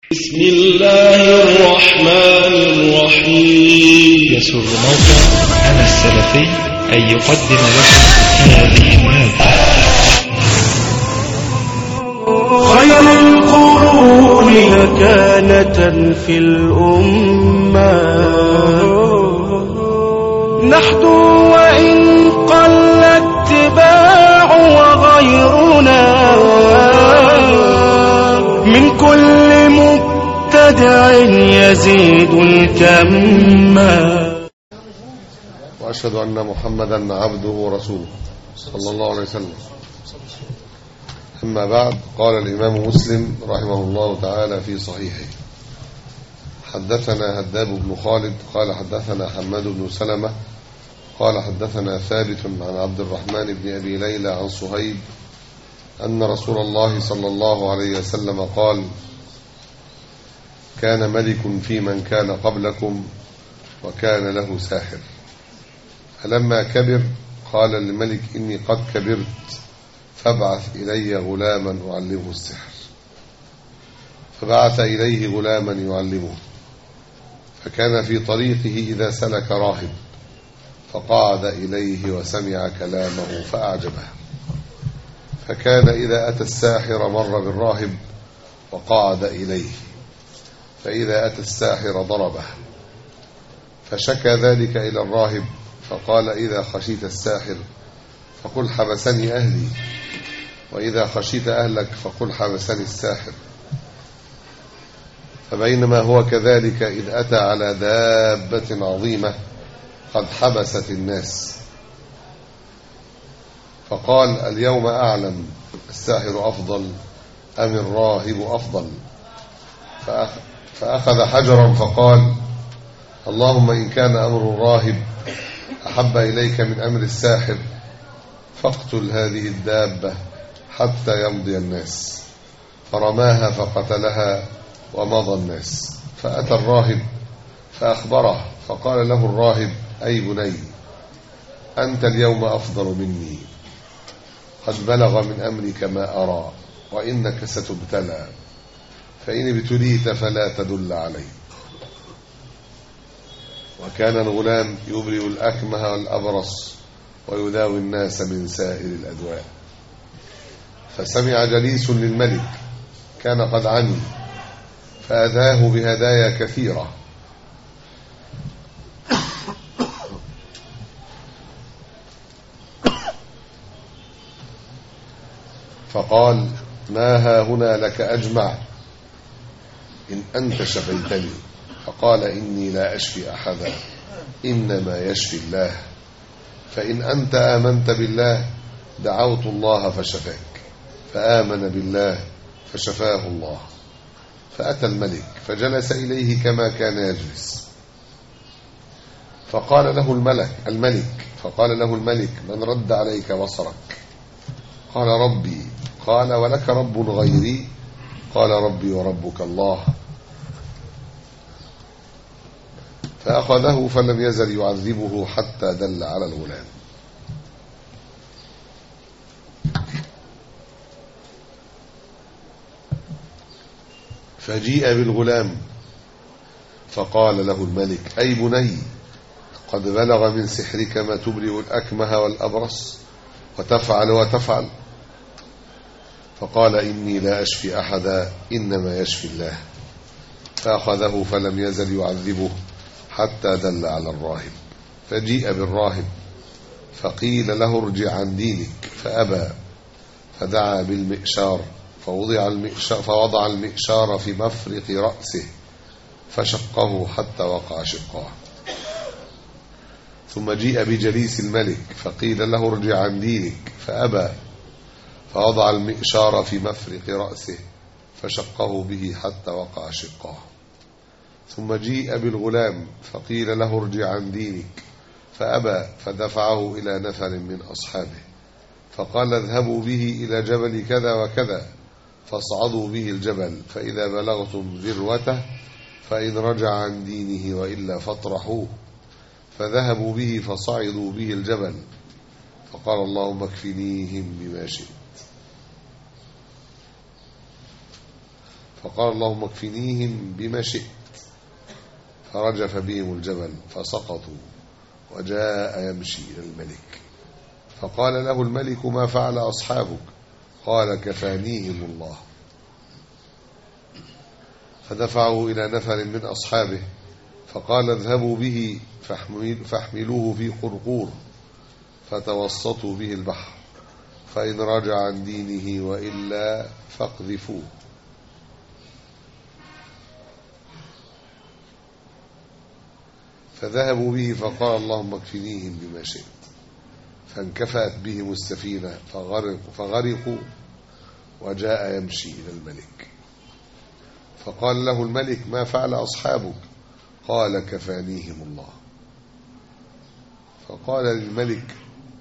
بسم الله الرحمن الرحيم يسر موقع أنا السلفي أن يقدم لكم هذه المادة خير القرون مكانة في الأمة نحدو وإن قل اتباع وغيرنا من كل مبتدع يزيد الكم وأشهد أن محمدا عبده ورسوله صلى الله عليه وسلم أما بعد قال الإمام مسلم رحمه الله تعالى في صحيحه حدثنا هداب بن خالد قال حدثنا حماد بن سلمة قال حدثنا ثابت عن عبد الرحمن بن أبي ليلى عن صهيب أن رسول الله صلى الله عليه وسلم قال كان ملك في من كان قبلكم وكان له ساحر فلما كبر قال للملك إني قد كبرت فابعث إلي غلاما أعلمه السحر فبعث إليه غلاما يعلمه فكان في طريقه إذا سلك راهب فقعد إليه وسمع كلامه فأعجبه فكان إذا أتى الساحر مر بالراهب وقعد إليه فإذا أتى الساحر ضربه فشكى ذلك إلى الراهب فقال إذا خشيت الساحر فقل حبسني أهلي وإذا خشيت أهلك فقل حبسني الساحر فبينما هو كذلك إذ أتى على دابة عظيمة قد حبست الناس فقال اليوم أعلم الساحر أفضل أم الراهب أفضل فأخذ حجرا فقال اللهم إن كان أمر الراهب أحب إليك من أمر الساحر فاقتل هذه الدابة حتى يمضي الناس فرماها فقتلها ومضى الناس فأتى الراهب فأخبره فقال له الراهب أي بني أنت اليوم أفضل مني قد بلغ من أمرك ما أرى وإنك ستبتلى فإن ابتليت فلا تدل علي وكان الغلام يبرئ الأكمه والأبرص ويداوي الناس من سائر الأدواء فسمع جليس للملك كان قد عمي فأذاه بهدايا كثيرة فقال ما ها هنا لك أجمع إن أنت شفيتني فقال إني لا أشفي أحدا إنما يشفي الله فإن أنت آمنت بالله دعوت الله فشفاك فآمن بالله فشفاه الله فأتى الملك فجلس إليه كما كان يجلس فقال له الملك الملك فقال له الملك من رد عليك بصرك قال ربي قال ولك رب غيري قال ربي وربك الله فأخذه فلم يزل يعذبه حتى دل على الغلام فجيء بالغلام فقال له الملك أي بني قد بلغ من سحرك ما تبرئ الأكمه والأبرص وتفعل وتفعل فقال إني لا أشفي أحدا إنما يشفي الله فأخذه فلم يزل يعذبه حتى دل على الراهب فجيء بالراهب فقيل له ارجع عن دينك فأبى فدعا بالمئشار فوضع المئشار, فوضع المئشار في مفرق رأسه فشقه حتى وقع شقاه ثم جيء بجليس الملك فقيل له ارجع عن دينك فأبى فوضع المئشار في مفرق رأسه فشقه به حتى وقع شقاه ثم جيء بالغلام فقيل له ارجع عن دينك فأبى فدفعه إلى نفر من أصحابه فقال اذهبوا به إلى جبل كذا وكذا فاصعدوا به الجبل فإذا بلغتم ذروته فإن رجع عن دينه وإلا فاطرحوه فذهبوا به فصعدوا به الجبل فقال اللهم اكفنيهم بما شئت فقال اللهم اكفنيهم بما شئت فرجف بهم الجبل فسقطوا وجاء يمشي إلى الملك فقال له الملك ما فعل أصحابك قال كفانيهم الله فدفعه إلى نفر من أصحابه فقال اذهبوا به فاحمل فاحملوه في قرقور فتوسطوا به البحر فإن رجع عن دينه وإلا فاقذفوه فذهبوا به فقال اللهم اكفنيهم بما شئت فانكفأت بهم السفينة فغرقوا, فغرقوا وجاء يمشي إلى الملك فقال له الملك ما فعل أصحابك قال كفانيهم الله فقال للملك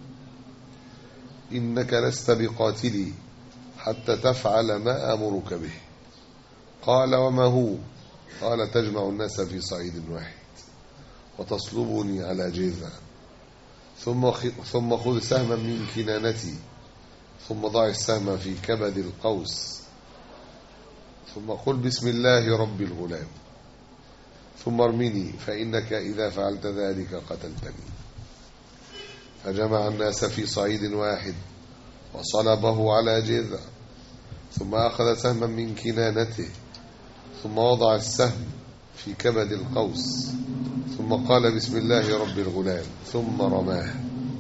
إنك لست بقاتلي حتى تفعل ما أمرك به قال وما هو قال تجمع الناس في صعيد واحد وتصلبني على جذع ثم ثم خذ سهما من كنانتي ثم ضع السهم في كبد القوس ثم قل بسم الله رب الغلام ثم ارمني فإنك إذا فعلت ذلك قتلتني فجمع الناس في صعيد واحد وصلبه على جذع ثم أخذ سهما من كنانته ثم وضع السهم في كبد القوس ثم قال بسم الله رب الغلام ثم رماه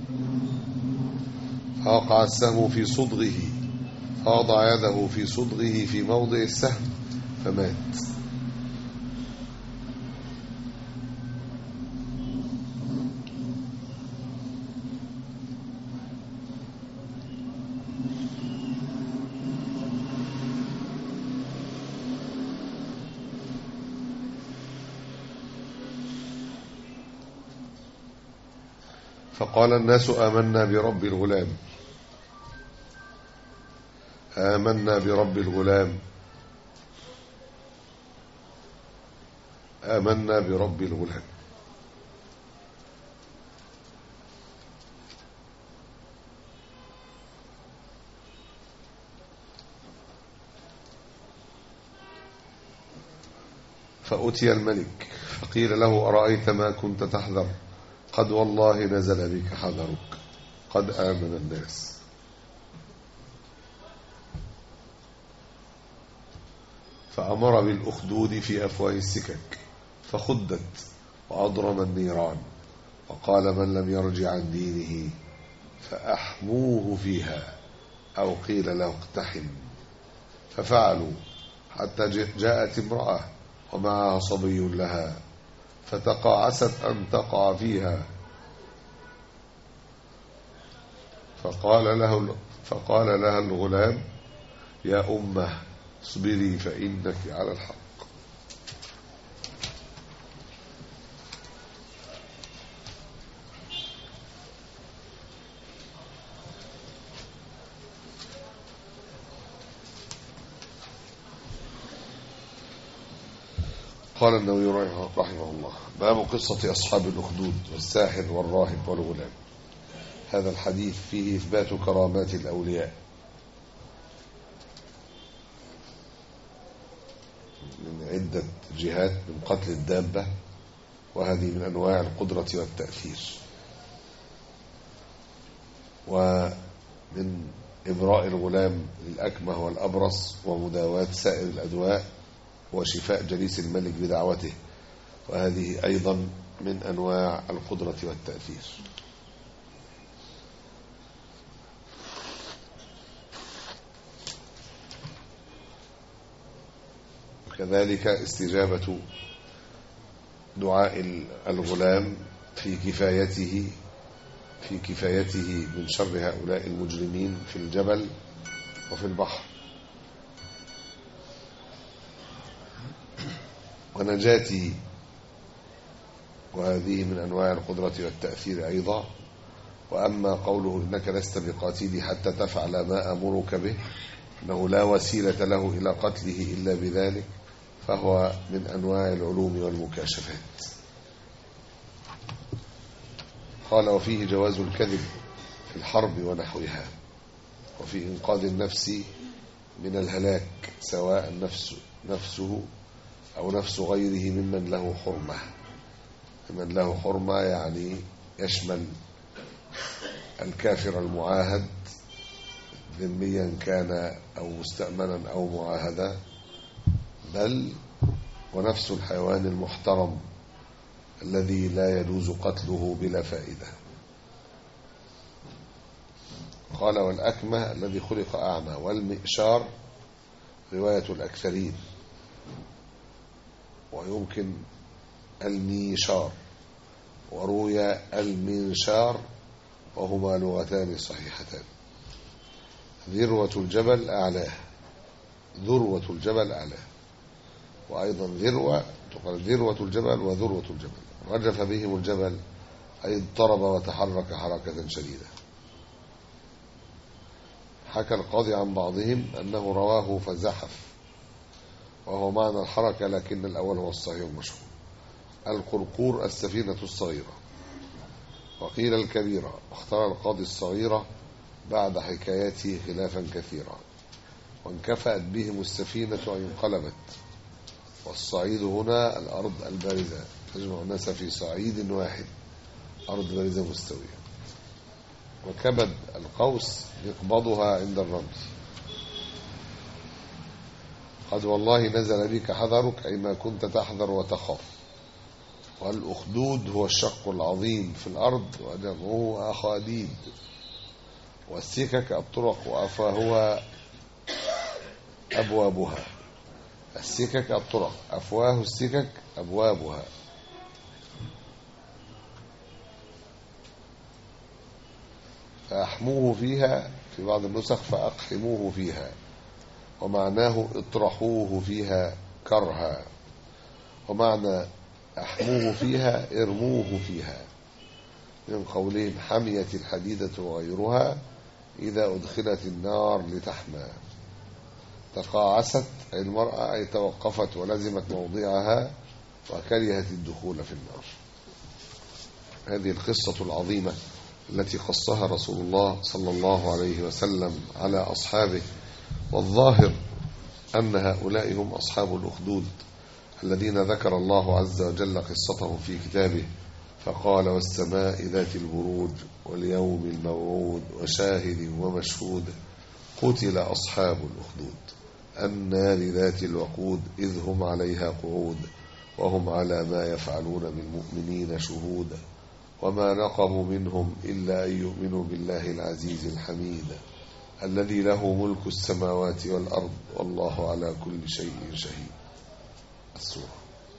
فوقع السهم في صدغه فوضع يده في صدغه في موضع السهم فمات فقال الناس آمنا برب الغلام آمنا برب الغلام آمنا برب الغلام فأتي الملك فقيل له أرأيت ما كنت تحذر قد والله نزل بك حذرك قد آمن الناس فأمر بالأخدود في أفواه السكك فخدت وأضرم النيران وقال من لم يرجع عن دينه فأحموه فيها أو قيل له اقتحم ففعلوا حتى جاءت امرأة ومعها صبي لها فتقاعست أن تقع فيها فقال له فقال لها الغلام يا أمه اصبري فإنك على الحق قال النووي رحمه الله باب قصة أصحاب الأخدود والساحر والراهب والغلام هذا الحديث فيه إثبات كرامات الأولياء من عدة جهات من قتل الدابة وهذه من أنواع القدرة والتأثير ومن إبراء الغلام للأكمه والأبرص ومداواة سائر الأدواء وشفاء جليس الملك بدعوته وهذه أيضا من أنواع القدرة والتأثير وكذلك استجابة دعاء الغلام في كفايته في كفايته من شر هؤلاء المجرمين في الجبل وفي البحر ونجاته وهذه من أنواع القدرة والتأثير أيضا وأما قوله إنك لست بقاتلي حتى تفعل ما أمرك به أنه لا وسيلة له إلى قتله إلا بذلك فهو من أنواع العلوم والمكاشفات قال وفيه جواز الكذب في الحرب ونحوها وفي إنقاذ النفس من الهلاك سواء نفس نفسه أو نفس غيره ممن له حرمة ممن له حرمة يعني يشمل الكافر المعاهد ذميا كان أو مستأمنا أو معاهدا بل ونفس الحيوان المحترم الذي لا يجوز قتله بلا فائدة قال والأكمة الذي خلق أعمى والمئشار رواية الأكثرين ويمكن الميشار وروي المنشار وهما لغتان صحيحتان ذروة الجبل أعلاه ذروة الجبل أعلاه وأيضا ذروة تقال ذروة الجبل وذروة الجبل رجف بهم الجبل أي اضطرب وتحرك حركة شديدة حكى القاضي عن بعضهم أنه رواه فزحف وهو معنى الحركة لكن الأول هو الصحيح المشهور القرقور السفينة الصغيرة وقيل الكبيرة واختار القاضي الصغيرة بعد حكايته خلافا كثيرا وانكفأت بهم السفينة أن انقلبت والصعيد هنا الأرض البارزة تجمع الناس في صعيد واحد أرض بارزة مستوية وكبد القوس يقبضها عند الرمل قد والله نزل بك حذرك أي ما كنت تحذر وتخاف والأخدود هو الشق العظيم في الأرض وجمعه أخاديد والسكك الطرق وأفواهها أبوابها السكك الطرق أفواه السكك أبوابها فأحموه فيها في بعض النسخ فأقحموه فيها ومعناه اطرحوه فيها كرها ومعنى أحموه فيها ارموه فيها من قولهم حميت الحديدة وغيرها إذا أدخلت النار لتحمى تقاعست المرأة أي توقفت ولزمت موضعها وكرهت الدخول في النار هذه القصة العظيمة التي قصها رسول الله صلى الله عليه وسلم على أصحابه والظاهر أن هؤلاء هم أصحاب الأخدود الذين ذكر الله عز وجل قصتهم في كتابه فقال والسماء ذات البروج واليوم الموعود وشاهد ومشهود قتل أصحاب الأخدود النار ذات الوقود إذ هم عليها قعود وهم على ما يفعلون بالمؤمنين شهود وما نقموا منهم إلا أن يؤمنوا بالله العزيز الحميد الذي له ملك السماوات والأرض والله على كل شيء شهيد السورة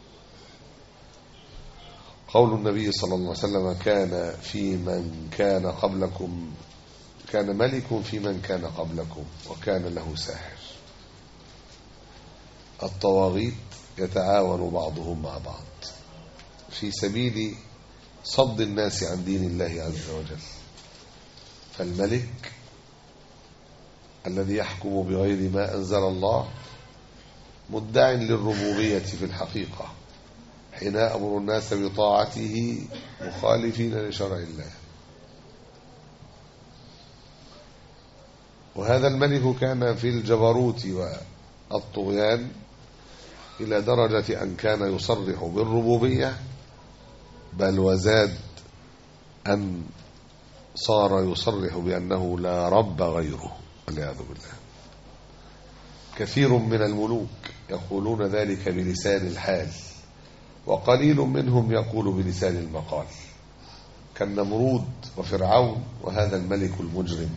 قول النبي صلى الله عليه وسلم كان في من كان قبلكم كان ملك في من كان قبلكم وكان له ساحر الطواغيت يتعاون بعضهم مع بعض في سبيل صد الناس عن دين الله عز وجل فالملك الذي يحكم بغير ما أنزل الله مدع للربوبية في الحقيقة حين أمر الناس بطاعته مخالفين لشرع الله وهذا الملك كان في الجبروت والطغيان إلى درجة أن كان يصرح بالربوبية بل وزاد أن صار يصرح بأنه لا رب غيره والعياذ بالله كثير من الملوك يقولون ذلك بلسان الحال وقليل منهم يقول بلسان المقال كالنمرود وفرعون وهذا الملك المجرم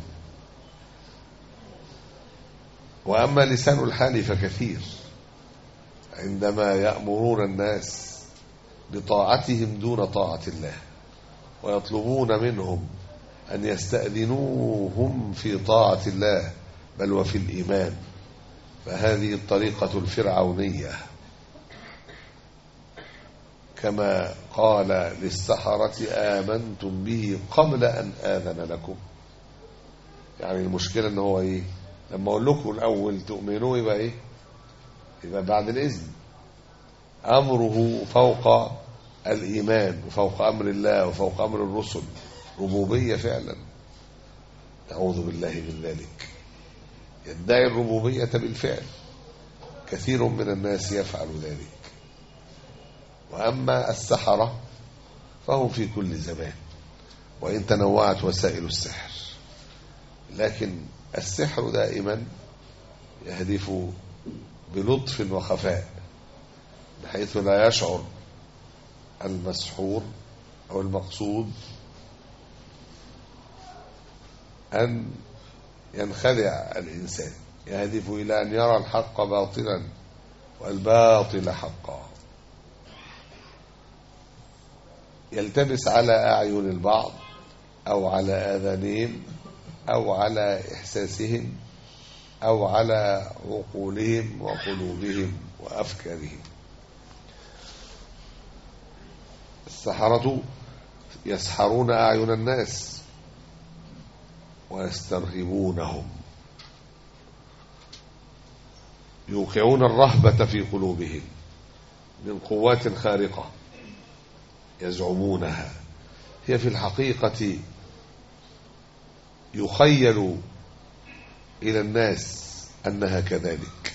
وأما لسان الحال فكثير عندما يأمرون الناس بطاعتهم دون طاعة الله ويطلبون منهم أن يستأذنوهم في طاعة الله بل وفي الإيمان فهذه الطريقة الفرعونية كما قال للسحرة آمنتم به قبل أن آذن لكم يعني المشكلة ان هو ايه لما اقول لكم الاول تؤمنوا يبقى ايه يبقى بعد الاذن امره فوق الايمان وفوق امر الله وفوق امر الرسل ربوبيه فعلا نعوذ بالله من ذلك يدعي الربوبيه بالفعل كثير من الناس يفعل ذلك وأما السحرة فهم في كل زمان وإن تنوعت وسائل السحر لكن السحر دائما يهدف بلطف وخفاء بحيث لا يشعر المسحور أو المقصود أن ينخدع الإنسان يهدف إلى أن يرى الحق باطلا والباطل حقا يلتبس على أعين البعض أو على آذانهم أو على إحساسهم أو على عقولهم وقلوبهم وأفكارهم السحرة يسحرون أعين الناس ويسترهبونهم يوقعون الرهبة في قلوبهم من قوات خارقة يزعمونها هي في الحقيقة يخيل إلى الناس أنها كذلك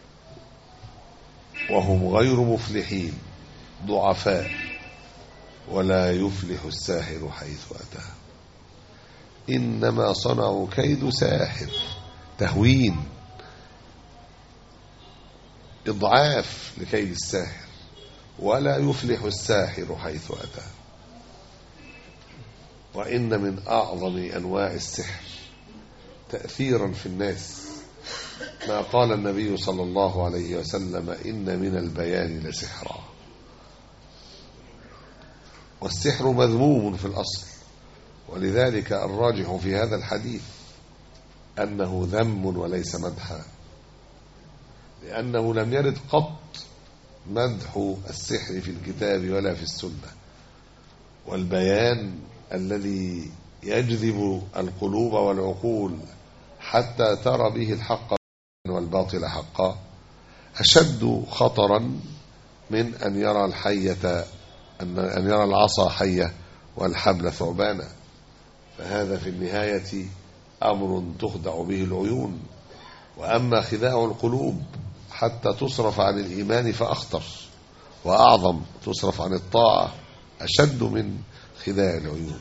وهم غير مفلحين ضعفاء ولا يفلح الساحر حيث أتى إنما صنعوا كيد ساحر تهوين إضعاف لكيد الساحر ولا يفلح الساحر حيث أتى وإن من أعظم أنواع السحر تأثيرا في الناس ما قال النبي صلى الله عليه وسلم إن من البيان لسحرا والسحر مذموم في الأصل ولذلك الراجح في هذا الحديث أنه ذم وليس مدحا لأنه لم يرد قط مدح السحر في الكتاب ولا في السنة والبيان الذي يجذب القلوب والعقول حتى ترى به الحق والباطل حقا أشد خطرا من أن يرى الحية أن يرى العصا حية والحبل ثعبانا فهذا في النهاية أمر تخدع به العيون وأما خداع القلوب حتى تصرف عن الإيمان فأخطر وأعظم تصرف عن الطاعة أشد من خداع العيون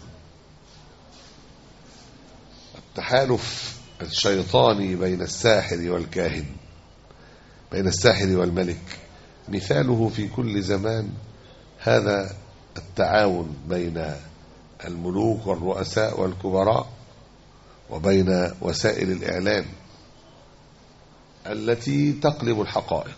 التحالف الشيطاني بين الساحر والكاهن بين الساحر والملك مثاله في كل زمان هذا التعاون بين الملوك والرؤساء والكبراء وبين وسائل الإعلام التي تقلب الحقائق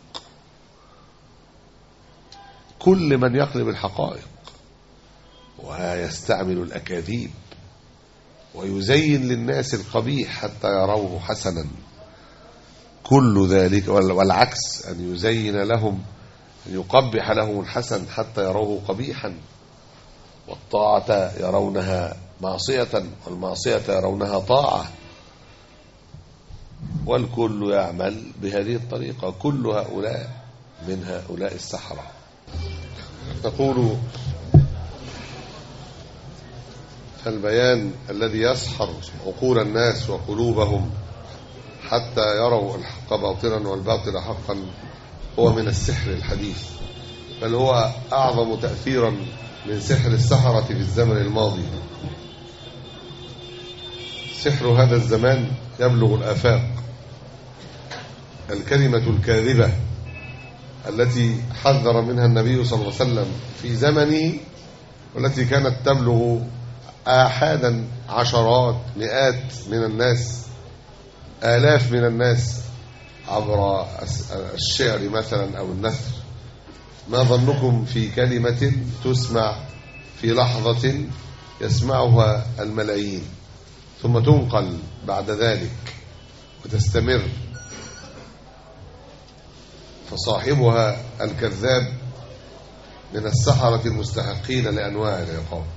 كل من يقلب الحقائق ويستعمل الأكاذيب ويزين للناس القبيح حتى يروه حسنا كل ذلك والعكس أن يزين لهم أن يقبح لهم الحسن حتى يروه قبيحا والطاعة يرونها معصية والمعصية يرونها طاعة والكل يعمل بهذه الطريقة كل هؤلاء من هؤلاء السحرة تقول البيان الذي يسحر عقول الناس وقلوبهم حتى يروا الحق باطلا والباطل حقا هو من السحر الحديث بل هو أعظم تأثيرا من سحر السحرة في الزمن الماضي سحر هذا الزمان يبلغ الآفاق الكلمة الكاذبة التي حذر منها النبي صلى الله عليه وسلم في زمنه والتي كانت تبلغ آحادا عشرات مئات من الناس آلاف من الناس عبر الشعر مثلا أو النثر ما ظنكم في كلمة تسمع في لحظة يسمعها الملايين ثم تنقل بعد ذلك وتستمر فصاحبها الكذاب من السحرة المستحقين لأنواع العقاب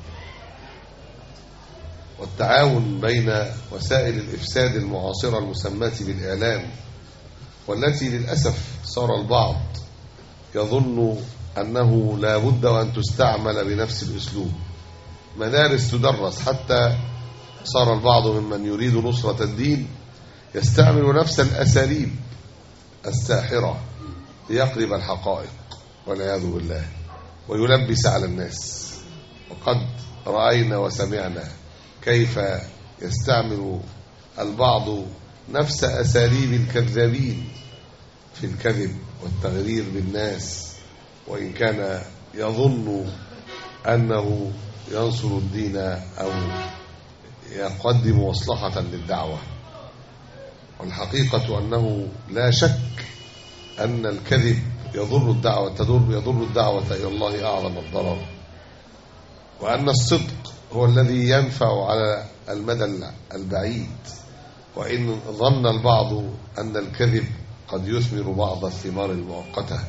والتعاون بين وسائل الإفساد المعاصرة المسماة بالإعلام والتي للأسف صار البعض يظن أنه لا بد وأن تستعمل بنفس الأسلوب مدارس تدرس حتى صار البعض ممن يريد نصرة الدين يستعمل نفس الأساليب الساحرة ليقلب الحقائق والعياذ بالله ويلبس على الناس وقد رأينا وسمعنا كيف يستعمل البعض نفس أساليب الكذابين في الكذب والتغرير بالناس وإن كان يظن أنه ينصر الدين أو يقدم مصلحة للدعوة والحقيقة أنه لا شك أن الكذب يضر الدعوة تضر يضر الدعوة إلى الله أعظم الضرر وأن الصدق هو الذي ينفع على المدى البعيد وإن ظن البعض أن الكذب قد يثمر بعض الثمار المؤقتة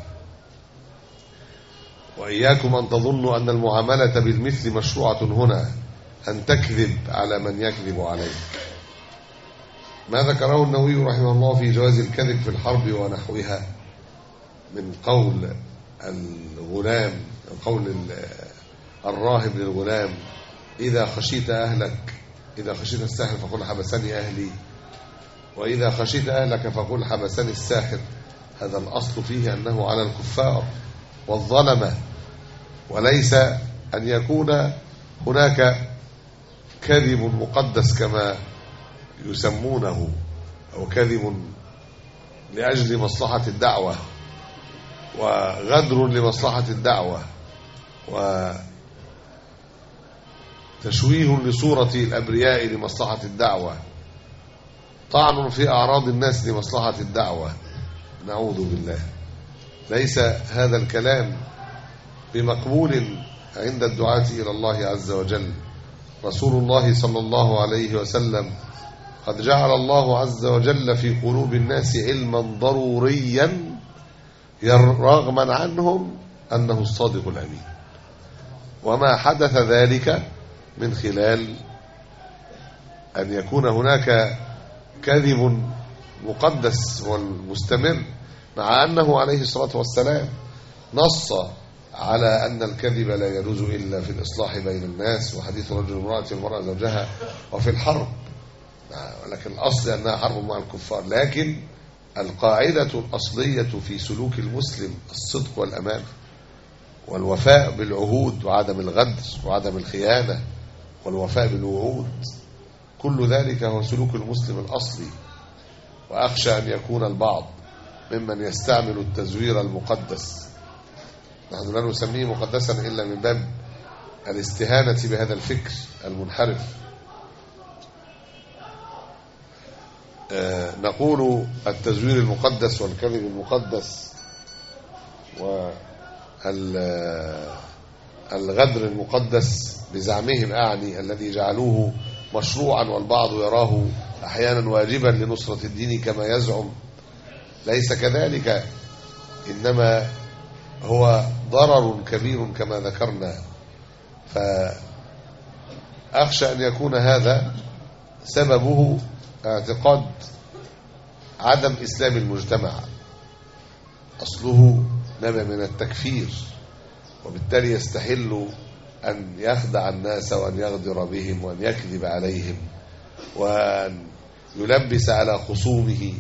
وإياكم أن تظنوا أن المعاملة بالمثل مشروعة هنا أن تكذب على من يكذب عليك ما ذكره النووي رحمه الله في جواز الكذب في الحرب ونحوها من قول الغلام قول الراهب للغلام إذا خشيت أهلك إذا خشيت الساحر فقل حبسني أهلي وإذا خشيت أهلك فقل حبسني الساحر هذا الأصل فيه أنه على الكفار والظلمة وليس أن يكون هناك كذب مقدس كما يسمونه أو كذب لأجل مصلحة الدعوة وغدر لمصلحة الدعوة وتشويه لصورة الأبرياء لمصلحة الدعوة طعن في أعراض الناس لمصلحة الدعوة نعوذ بالله ليس هذا الكلام بمقبول عند الدعاة إلى الله عز وجل رسول الله صلى الله عليه وسلم قد جعل الله عز وجل في قلوب الناس علما ضروريا رغما عنهم أنه الصادق الأمين وما حدث ذلك من خلال أن يكون هناك كذب مقدس والمستمر مع أنه عليه الصلاة والسلام نص على أن الكذب لا يجوز إلا في الإصلاح بين الناس وحديث رجل امرأة المرأة زوجها وفي الحرب ولكن الأصل أنها حرب مع الكفار لكن القاعدة الأصلية في سلوك المسلم الصدق والأمان والوفاء بالعهود وعدم الغدر وعدم الخيانة والوفاء بالوعود كل ذلك هو سلوك المسلم الأصلي وأخشى أن يكون البعض ممن يستعمل التزوير المقدس نحن لا نسميه مقدسا إلا من باب الاستهانة بهذا الفكر المنحرف آه نقول التزوير المقدس والكذب المقدس والغدر المقدس بزعمهم أعني الذي جعلوه مشروعا والبعض يراه أحيانا واجبا لنصرة الدين كما يزعم ليس كذلك إنما هو ضرر كبير كما ذكرنا فأخشى أن يكون هذا سببه اعتقاد عدم إسلام المجتمع أصله نبع من التكفير وبالتالي يستحل أن يخدع الناس وأن يغدر بهم وأن يكذب عليهم وأن يلبس على خصومه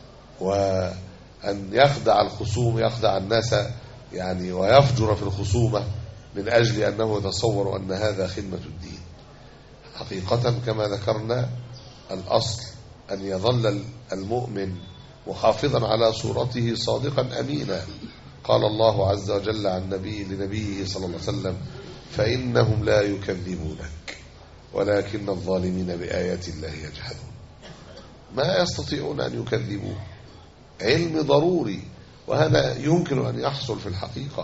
وأن يخدع الخصوم يخدع الناس يعني ويفجر في الخصومة من أجل أنه يتصور أن هذا خدمة الدين حقيقة كما ذكرنا الأصل أن يظل المؤمن محافظا على صورته صادقا أمينا قال الله عز وجل عن نبي لنبيه صلى الله عليه وسلم فإنهم لا يكذبونك ولكن الظالمين بآيات الله يجحدون ما يستطيعون أن يكذبوه علم ضروري وهذا يمكن أن يحصل في الحقيقة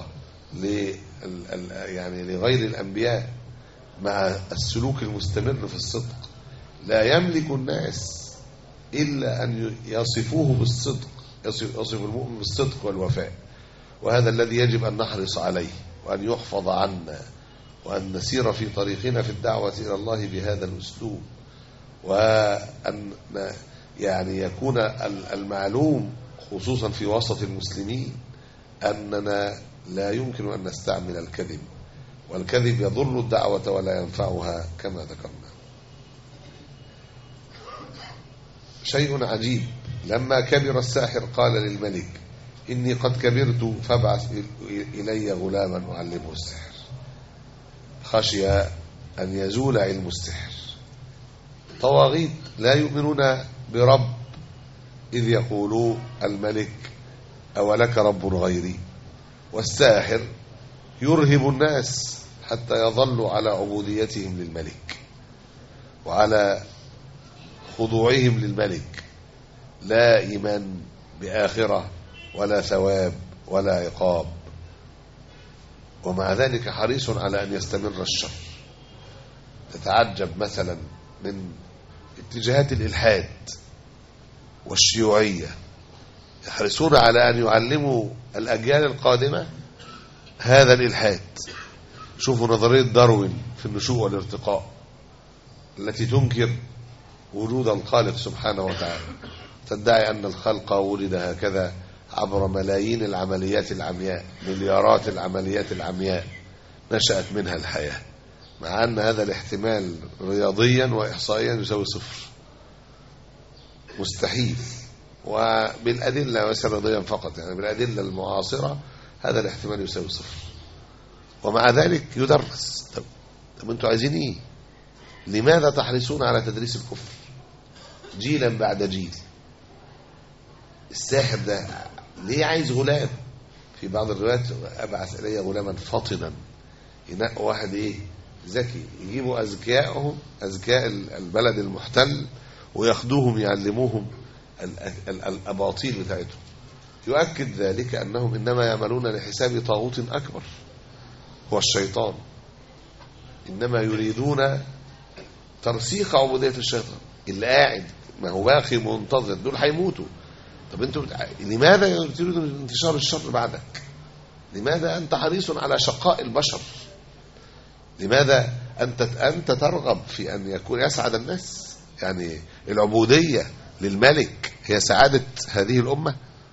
يعني لغير الأنبياء مع السلوك المستمر في الصدق لا يملك الناس إلا أن يصفوه بالصدق يصف المؤمن بالصدق والوفاء وهذا الذي يجب أن نحرص عليه وأن يحفظ عنا وأن نسير في طريقنا في الدعوة إلى الله بهذا الأسلوب وأن يعني يكون المعلوم خصوصا في وسط المسلمين أننا لا يمكن أن نستعمل الكذب والكذب يضر الدعوة ولا ينفعها كما ذكرنا شيء عجيب لما كبر الساحر قال للملك إني قد كبرت فابعث إلي غلاما أعلمه السحر خشي أن يزول علم السحر طواغيت لا يؤمنون برب إذ يقولوا الملك أولك رب غيري والساحر يرهب الناس حتى يظلوا على عبوديتهم للملك وعلى خضوعهم للملك لا إيمان بآخرة ولا ثواب ولا عقاب ومع ذلك حريص على أن يستمر الشر تتعجب مثلا من اتجاهات الإلحاد والشيوعية يحرصون على أن يعلموا الأجيال القادمة هذا الإلحاد شوفوا نظرية داروين في النشوء والارتقاء التي تنكر وجود الخالق سبحانه وتعالى تدعي أن الخلق ولد هكذا عبر ملايين العمليات العمياء مليارات العمليات العمياء نشأت منها الحياة مع أن هذا الاحتمال رياضيا وإحصائيا يساوي صفر مستحيل وبالأدلة وليس رياضيا فقط يعني بالأدلة المعاصرة هذا الاحتمال يساوي صفر ومع ذلك يدرس طب, طب انتوا عايزين ايه لماذا تحرصون على تدريس الكفر جيلا بعد جيل الساحر ده ليه عايز غلام في بعض الروايات ابعث الي غلاما فطنا ينقوا واحد ايه ذكي يجيبوا اذكيائهم اذكياء البلد المحتل وياخدوهم يعلموهم ال- ال- الاباطيل بتاعتهم يؤكد ذلك انهم انما يعملون لحساب طاغوت اكبر هو الشيطان انما يريدون ترسيخ عبوديه الشيطان اللي قاعد ما هو باقي منتظر دول هيموتوا طب انتوا بتع... لماذا تريد انتشار الشر بعدك لماذا انت حريص على شقاء البشر لماذا انت انت ترغب في ان يكون يسعد الناس يعني العبوديه للملك هي سعاده هذه الامه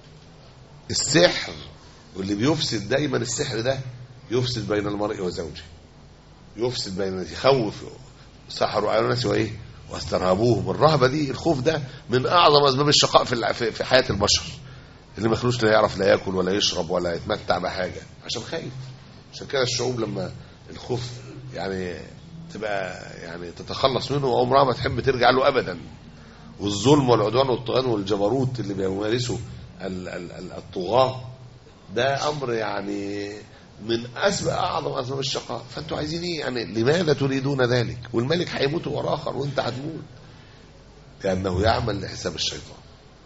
السحر واللي بيفسد دايما السحر ده يفسد بين المرء وزوجه يفسد بين يخوف سحروا على الناس وايه واسترهبوهم الرهبه دي الخوف ده من اعظم اسباب الشقاء في الع- في في حياه البشر اللي ما يخلوش لا يعرف لا ياكل ولا يشرب ولا يتمتع بحاجه عشان خايف عشان كده الشعوب لما الخوف يعني تبقى يعني تتخلص منه وعمرها ما تحب ترجع له ابدا والظلم والعدوان والطغيان والجبروت اللي بيمارسه ال- ال- ال- الطغاة ده امر يعني من اسباب اعظم اسباب الشقاء فانتوا عايزين ايه يعني لماذا تريدون ذلك والملك هيموت وراه اخر وانت هتموت لانه يعمل لحساب الشيطان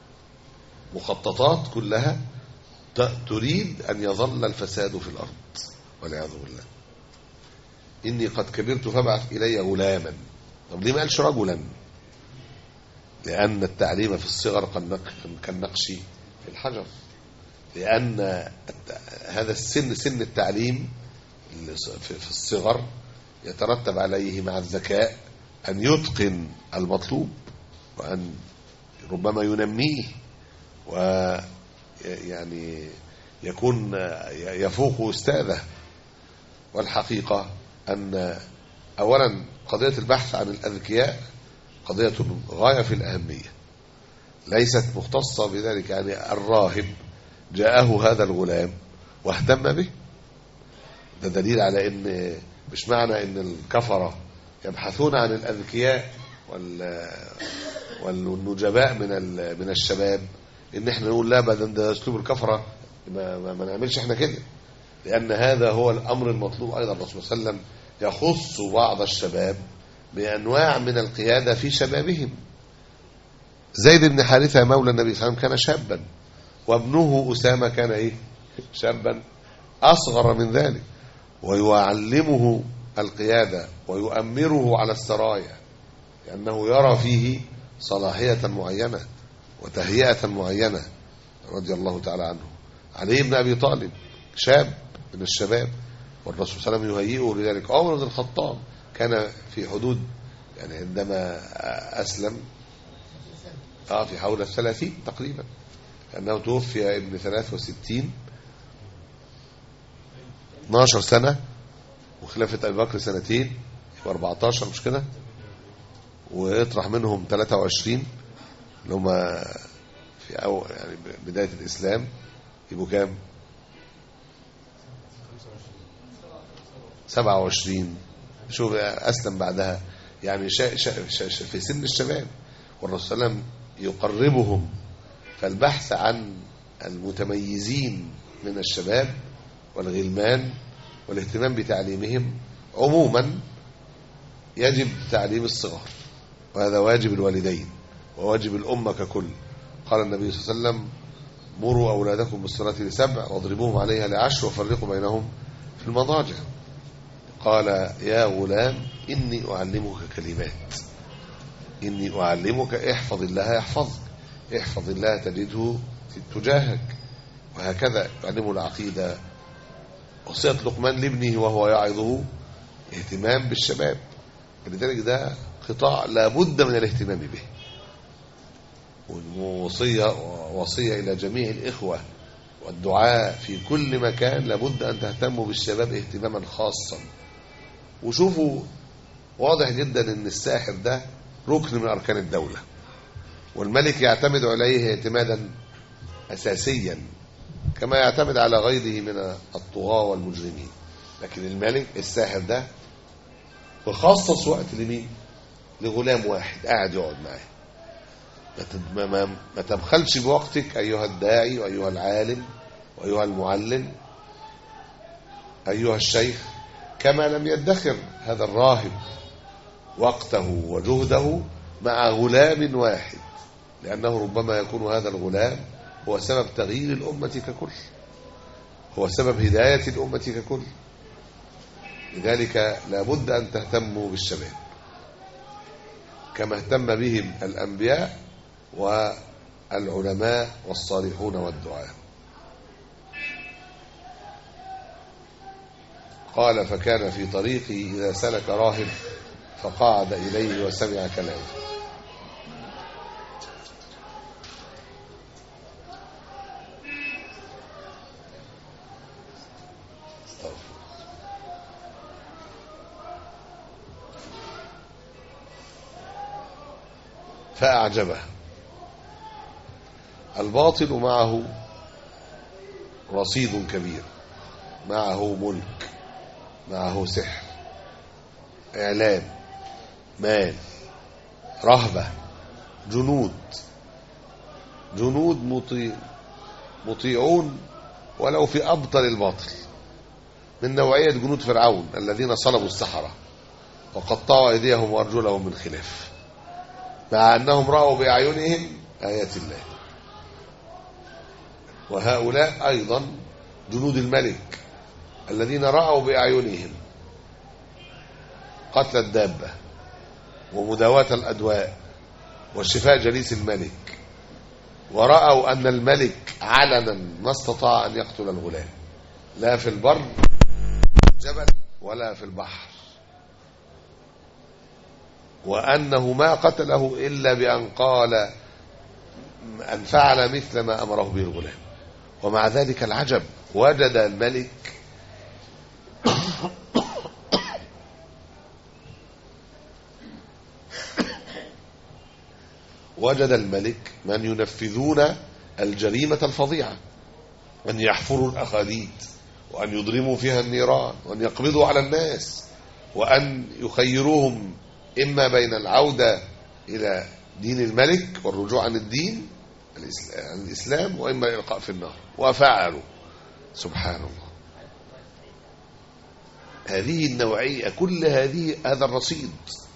مخططات كلها ت- تريد ان يظل الفساد في الارض والعياذ بالله اني قد كبرت فابعث الي غلاما طب ليه ما قالش رجلا لان التعليم في الصغر كالنق- كالنقش في الحجر لأن الت- هذا السن سن التعليم اللي ص- في في الصغر يترتب عليه مع الذكاء أن يتقن المطلوب وأن ربما ينميه ويعني يكون يفوق أستاذه والحقيقة أن أولا قضية البحث عن الأذكياء قضية غاية في الأهمية ليست مختصة بذلك يعني الراهب جاءه هذا الغلام واهتم به ده دليل على ان مش معنى ان الكفرة يبحثون عن الاذكياء وال والنجباء من ال- من الشباب ان احنا نقول لا بدل ده اسلوب الكفرة ما, ما, ما نعملش احنا كده لان هذا هو الامر المطلوب ايضا الرسول صلى الله عليه وسلم يخص بعض الشباب بانواع من القياده في شبابهم زيد بن حارثه مولى النبي صلى الله عليه وسلم كان شابا وابنه أسامة كان إيه شابا أصغر من ذلك ويعلمه القيادة ويؤمره على السرايا لأنه يرى فيه صلاحية معينة وتهيئة معينة رضي الله تعالى عنه علي بن أبي طالب شاب من الشباب والرسول صلى الله عليه وسلم يهيئه لذلك عمر بن الخطاب كان في حدود يعني عندما أسلم اه في حول الثلاثين تقريبا لأنه توفي ابن 63 12 سنة وخلافة أبي بكر سنتين يبقى 14 مش كده ويطرح منهم 23 اللي هم في أو يعني بداية الإسلام يبقوا كام 27 شوف أسلم بعدها يعني شا شا شا شا في سن الشباب والرسول صلى الله عليه وسلم يقربهم فالبحث عن المتميزين من الشباب والغلمان والاهتمام بتعليمهم عموما يجب تعليم الصغار وهذا واجب الوالدين وواجب الأمة ككل قال النبي صلى الله عليه وسلم مروا أولادكم بالصلاة لسبع واضربوهم عليها لعشر وفرقوا بينهم في المضاجع قال يا غلام إني أعلمك كلمات إني أعلمك احفظ الله يحفظك احفظ الله تجده تجاهك وهكذا يعلمه العقيدة وصية لقمان لابنه وهو يعظه اهتمام بالشباب لذلك ده قطاع لابد من الاهتمام به ووصية وصية إلى جميع الإخوة والدعاء في كل مكان لابد أن تهتموا بالشباب اهتماما خاصا وشوفوا واضح جدا أن الساحر ده ركن من أركان الدولة والملك يعتمد عليه اعتمادا أساسيا كما يعتمد على غيره من الطغاة والمجرمين لكن الملك الساحر ده وخصص وقت لمين لغلام واحد قاعد يقعد معاه ما تد- ما- ما ما تبخلش بوقتك أيها الداعي وأيها العالم وأيها المعلم أيها الشيخ كما لم يدخر هذا الراهب وقته وجهده مع غلام واحد لأنه ربما يكون هذا الغلام هو سبب تغيير الأمة ككل هو سبب هداية الأمة ككل لذلك لابد أن تهتموا بالشباب كما اهتم بهم الأنبياء والعلماء والصالحون والدعاء قال فكان في طريقه إذا سلك راهب فقعد إليه وسمع كلامه فأعجبه الباطل معه رصيد كبير معه ملك معه سحر إعلام مال رهبة جنود جنود مطيع مطيعون ولو في أبطل الباطل من نوعية جنود فرعون الذين صلبوا السحرة وقطعوا أيديهم وأرجلهم من خلاف مع أنهم رأوا بأعينهم آيات الله وهؤلاء أيضا جنود الملك الذين رأوا بأعينهم قتل الدابة ومداواة الأدواء والشفاء جليس الملك ورأوا أن الملك علنا ما استطاع أن يقتل الغلام لا في البر جبل ولا في البحر وأنه ما قتله إلا بأن قال أن فعل مثل ما أمره به الغلام ومع ذلك العجب وجد الملك وجد الملك من ينفذون الجريمة الفظيعة أن يحفروا الأخاديد وأن يضرموا فيها النيران وأن يقبضوا على الناس وأن يخيروهم إما بين العودة إلى دين الملك والرجوع عن الدين الإسل- عن الإسلام وإما الإلقاء في النار وفعلوا سبحان الله هذه النوعية كل هذه هذا الرصيد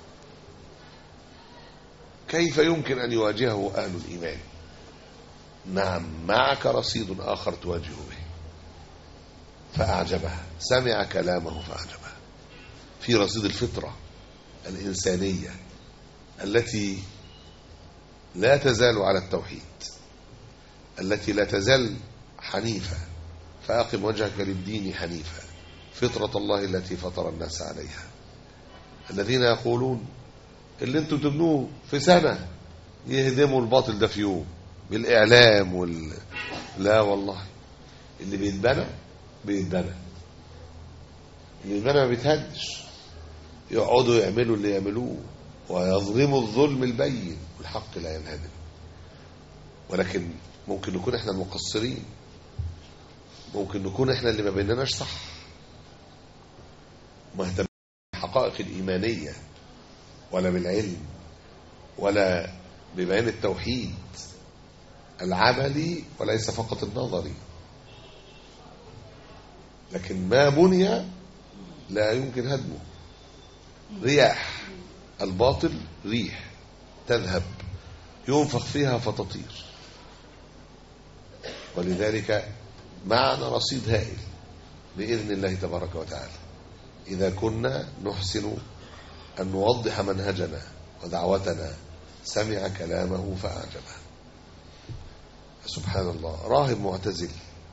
كيف يمكن أن يواجهه أهل الإيمان نعم معك رصيد آخر تواجه به فأعجبه سمع كلامه فأعجبه في رصيد الفطرة الإنسانية التي لا تزال على التوحيد التي لا تزال حنيفة فأقم وجهك للدين حنيفا فطرة الله التي فطر الناس عليها الذين يقولون اللي انتم تبنوه في سنة يهدموا الباطل ده في يوم بالإعلام وال... لا والله اللي بيتبنى بيتبنى اللي بيتبنى ما بيتهدش يقعدوا يعملوا اللي يعملوه ويظلموا الظلم البين والحق لا ينهدم ولكن ممكن نكون احنا المقصرين ممكن نكون احنا اللي ما بينناش صح مهتم بالحقائق الإيمانية ولا بالعلم ولا ببيان التوحيد العملي وليس فقط النظري لكن ما بني لا يمكن هدمه رياح الباطل ريح تذهب ينفخ فيها فتطير ولذلك معنا رصيد هائل بإذن الله تبارك وتعالى إذا كنا نحسن أن نوضح منهجنا ودعوتنا سمع كلامه فأعجبه سبحان الله راهب معتزل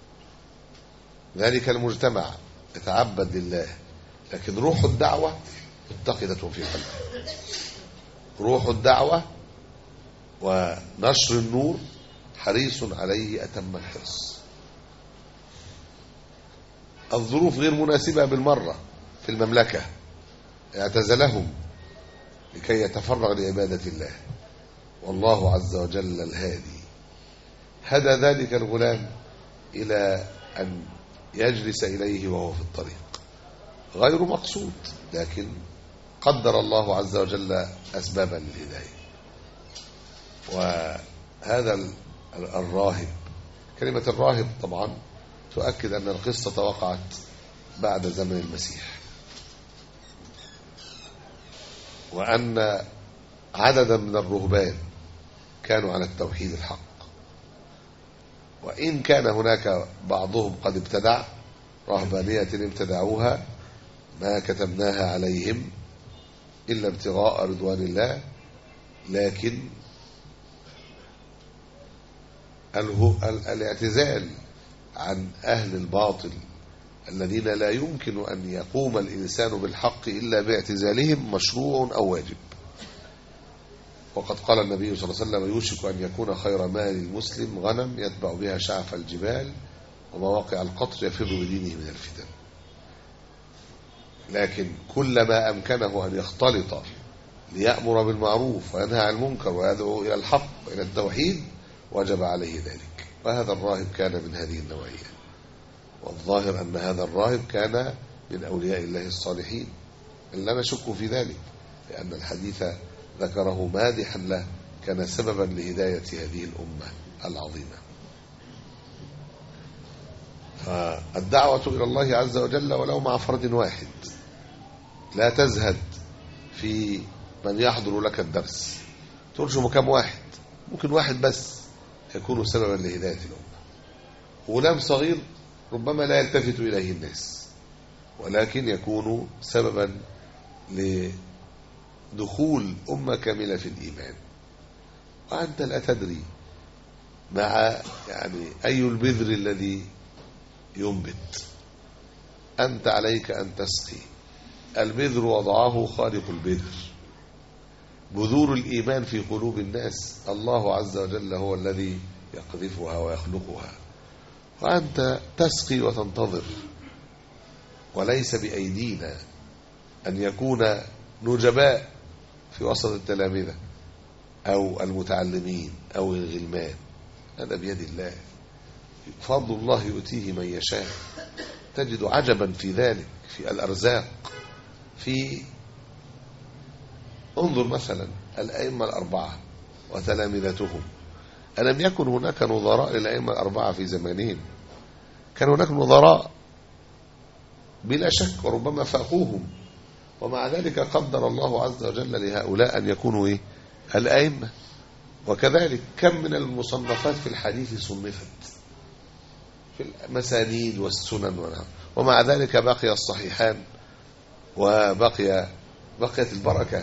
ذلك المجتمع يتعبد لله لكن روح الدعوة متقدة في قلبه روح الدعوة ونشر النور حريص عليه أتم الحرص الظروف غير مناسبة بالمرة في المملكة اعتزلهم لكي يتفرغ لعبادة الله والله عز وجل الهادي هدى ذلك الغلام إلى أن يجلس إليه وهو في الطريق غير مقصود لكن قدر الله عز وجل أسبابا للهداية وهذا الراهب كلمة الراهب طبعا تؤكد أن القصة وقعت بعد زمن المسيح وأن عددا من الرهبان كانوا على التوحيد الحق وإن كان هناك بعضهم قد ابتدع رهبانية ابتدعوها ما كتبناها عليهم إلا ابتغاء رضوان الله لكن الاعتزال عن أهل الباطل الذين لا يمكن أن يقوم الإنسان بالحق إلا باعتزالهم مشروع أو واجب وقد قال النبي صلى الله عليه وسلم يوشك أن يكون خير مال المسلم غنم يتبع بها شعف الجبال ومواقع القطر يفر بدينه من الفتن لكن كلما أمكنه أن يختلط ليأمر بالمعروف وينهى عن المنكر ويدعو إلى الحق وإلى التوحيد وجب عليه ذلك وهذا الراهب كان من هذه النوعية والظاهر أن هذا الراهب كان من أولياء الله الصالحين لا نشك في ذلك لأن الحديث ذكره مادحا له كان سببا لهداية هذه الأمة العظيمة فالدعوة إلى الله عز وجل ولو مع فرد واحد لا تزهد في من يحضر لك الدرس ترجم كم واحد ممكن واحد بس يكون سببا لهداية الأمة غلام صغير ربما لا يلتفت إليه الناس ولكن يكون سببا لدخول أمة كاملة في الإيمان وأنت لا تدري مع يعني أي البذر الذي ينبت أنت عليك أن تسقي البذر وضعه خالق البذر بذور الإيمان في قلوب الناس الله عز وجل هو الذي يقذفها ويخلقها وأنت تسقي وتنتظر وليس بأيدينا أن يكون نجباء في وسط التلامذة أو المتعلمين أو الغلمان هذا بيد الله فضل الله يؤتيه من يشاء تجد عجبا في ذلك في الأرزاق في انظر مثلا الأئمة الأربعة وتلامذتهم ألم يكن هناك نظراء للأئمة الأربعة في زمانهم كان هناك نظراء بلا شك وربما فاقوهم ومع ذلك قدر الله عز وجل لهؤلاء أن يكونوا إيه؟ الأئمة وكذلك كم من المصنفات في الحديث صنفت في المسانيد والسنن ومع ذلك بقي الصحيحان وبقي بقيت البركة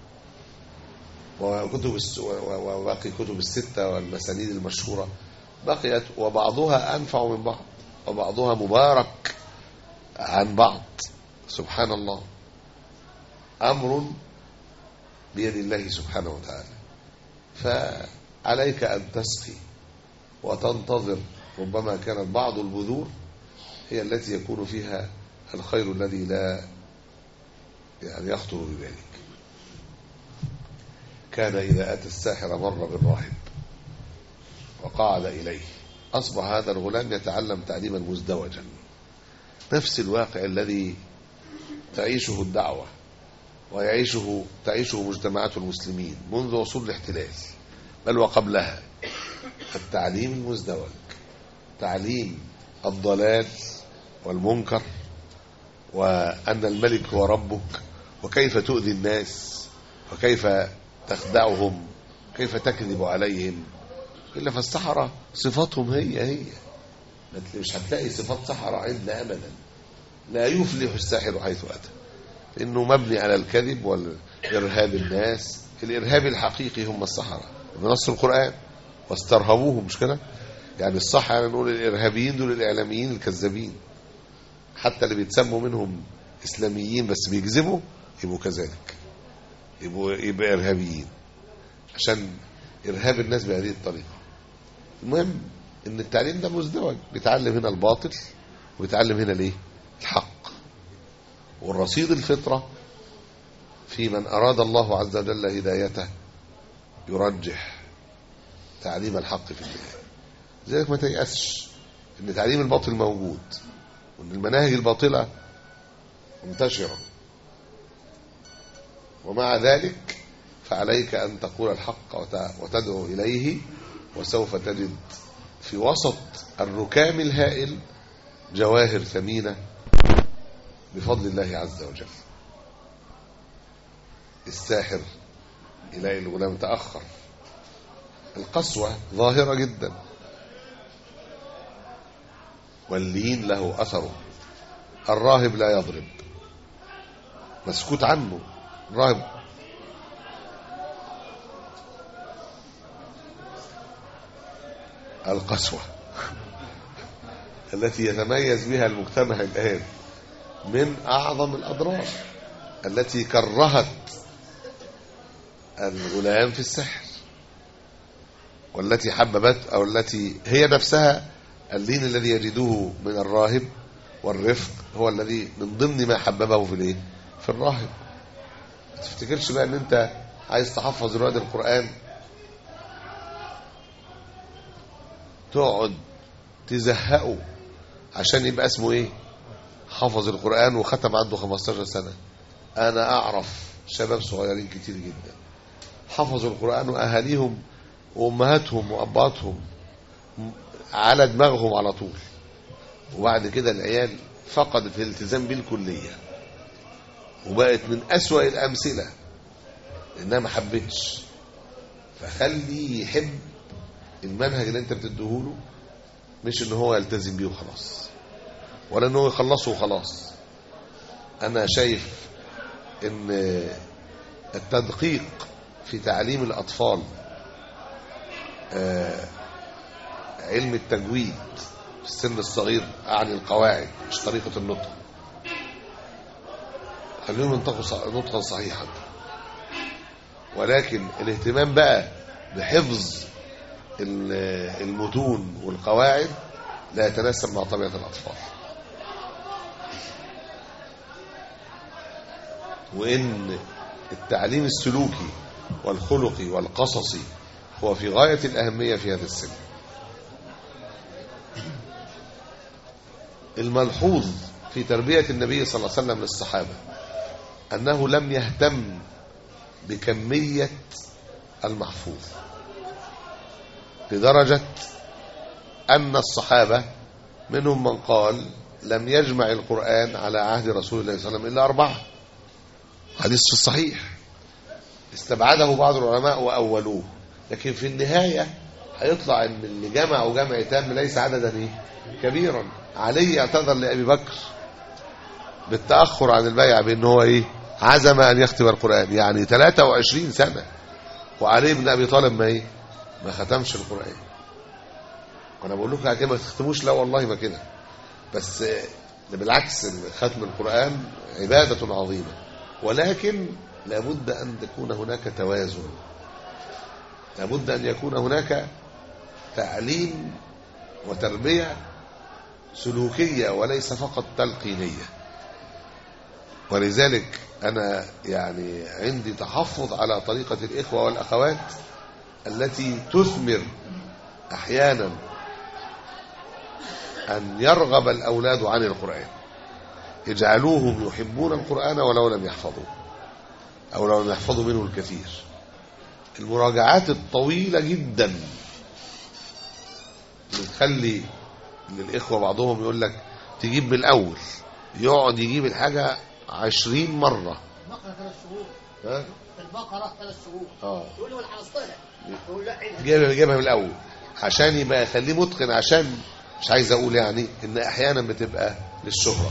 وكتب وباقي كتب الستة والمسانيد المشهورة بقيت وبعضها أنفع من بعض وبعضها مبارك عن بعض سبحان الله أمر بيد الله سبحانه وتعالى فعليك أن تسقي وتنتظر ربما كانت بعض البذور هي التي يكون فيها الخير الذي لا يعني يخطر ببالك كان إذا أتى الساحر مر بالراهب وقعد إليه أصبح هذا الغلام يتعلم تعليما مزدوجا نفس الواقع الذي تعيشه الدعوة ويعيشه تعيشه مجتمعات المسلمين منذ وصول الاحتلال بل وقبلها التعليم المزدوج تعليم الضلال والمنكر وأن الملك هو ربك وكيف تؤذي الناس وكيف تخدعهم كيف تكذب عليهم إلا فالسحرة صفاتهم هي هي مش هتلاقي صفات سحرة عندنا أبدا لا يفلح الساحر حيث أتى إنه مبني على الكذب والإرهاب الناس الإرهاب الحقيقي هم السحرة بنص القرآن واسترهبوهم مش كده يعني الصح يعني نقول الإرهابيين دول الإعلاميين الكذابين حتى اللي بيتسموا منهم إسلاميين بس بيكذبوا يبقوا كذلك يبقوا يبقى إرهابيين عشان إرهاب الناس بهذه الطريقة المهم إن التعليم ده مزدوج بيتعلم هنا الباطل وبيتعلم هنا ليه الحق والرصيد الفطرة في من أراد الله عز وجل هدايته يرجح تعليم الحق في النهاية لذلك ما تيأسش ان تعليم الباطل موجود وان المناهج الباطلة منتشرة ومع ذلك فعليك أن تقول الحق وتدعو إليه وسوف تجد في وسط الركام الهائل جواهر ثمينة بفضل الله عز وجل الساحر إلهي الغلام تأخر القسوة ظاهرة جدا واللين له أثره الراهب لا يضرب مسكوت عنه الراهب القسوة التي يتميز بها المجتمع الآن من أعظم الأضرار التي كرهت الغلام في السحر والتي حببت أو التي هي نفسها اللين الذي يجدوه من الراهب والرفق هو الذي من ضمن ما حببه في الايه في الراهب ما تفتكرش بقى ان انت عايز تحفظ الواد القرآن تقعد تزهقه عشان يبقى اسمه ايه حفظ القرآن وختم عنده 15 سنة انا اعرف شباب صغيرين كتير جدا حفظوا القرآن واهاليهم وامهاتهم واباتهم على دماغهم على طول وبعد كده العيال فقدت الالتزام بالكلية وبقت من أسوأ الأمثلة لأنها ما حبتش فخلي يحب المنهج اللي انت بتديهوله مش ان هو يلتزم بيه وخلاص ولا ان هو يخلصه وخلاص انا شايف ان التدقيق في تعليم الاطفال آه علم التجويد في السن الصغير أعني القواعد مش طريقة النطق خليهم ينطقوا نطقا صحيحا ولكن الاهتمام بقى بحفظ المتون والقواعد لا يتناسب مع طبيعة الأطفال وإن التعليم السلوكي والخلقي والقصصي هو في غاية الأهمية في هذا السن الملحوظ في تربية النبي صلى الله عليه وسلم للصحابة أنه لم يهتم بكمية المحفوظ لدرجة أن الصحابة منهم من قال لم يجمع القرآن على عهد رسول الله صلى الله عليه وسلم إلا أربعة حديث في الصحيح استبعده بعض العلماء وأولوه لكن في النهاية هيطلع ان اللي جمعوا جمع تام ليس عددا ايه كبيرا علي اعتذر لأبي بكر بالتأخر عن البيع بأن هو إيه عزم أن يختم القرآن يعني 23 سنة وعلي بن أبي طالب ما إيه ما ختمش القرآن وأنا بقول لكم كده ما تختموش لا والله ما كده بس بالعكس ختم القرآن عبادة عظيمة ولكن لابد أن تكون هناك توازن لابد أن يكون هناك تعليم وتربية سلوكية وليس فقط تلقينية ولذلك أنا يعني عندي تحفظ على طريقة الإخوة والأخوات التي تثمر أحيانا أن يرغب الأولاد عن القرآن اجعلوهم يحبون القرآن ولو لم يحفظوا أو لو لم يحفظوا منه الكثير المراجعات الطويلة جدا بتخلي للإخوة بعضهم يقول لك تجيب من الأول يقعد يجيب الحاجة عشرين مرة البقرة ثلاث شهور ها؟ البقرة ثلاث شهور اه يقول له انا حفظتها يقول لا عيدها جايبها جايبها من الاول عشان يبقى يخليه متقن عشان مش عايز اقول يعني ان احيانا بتبقى للشهره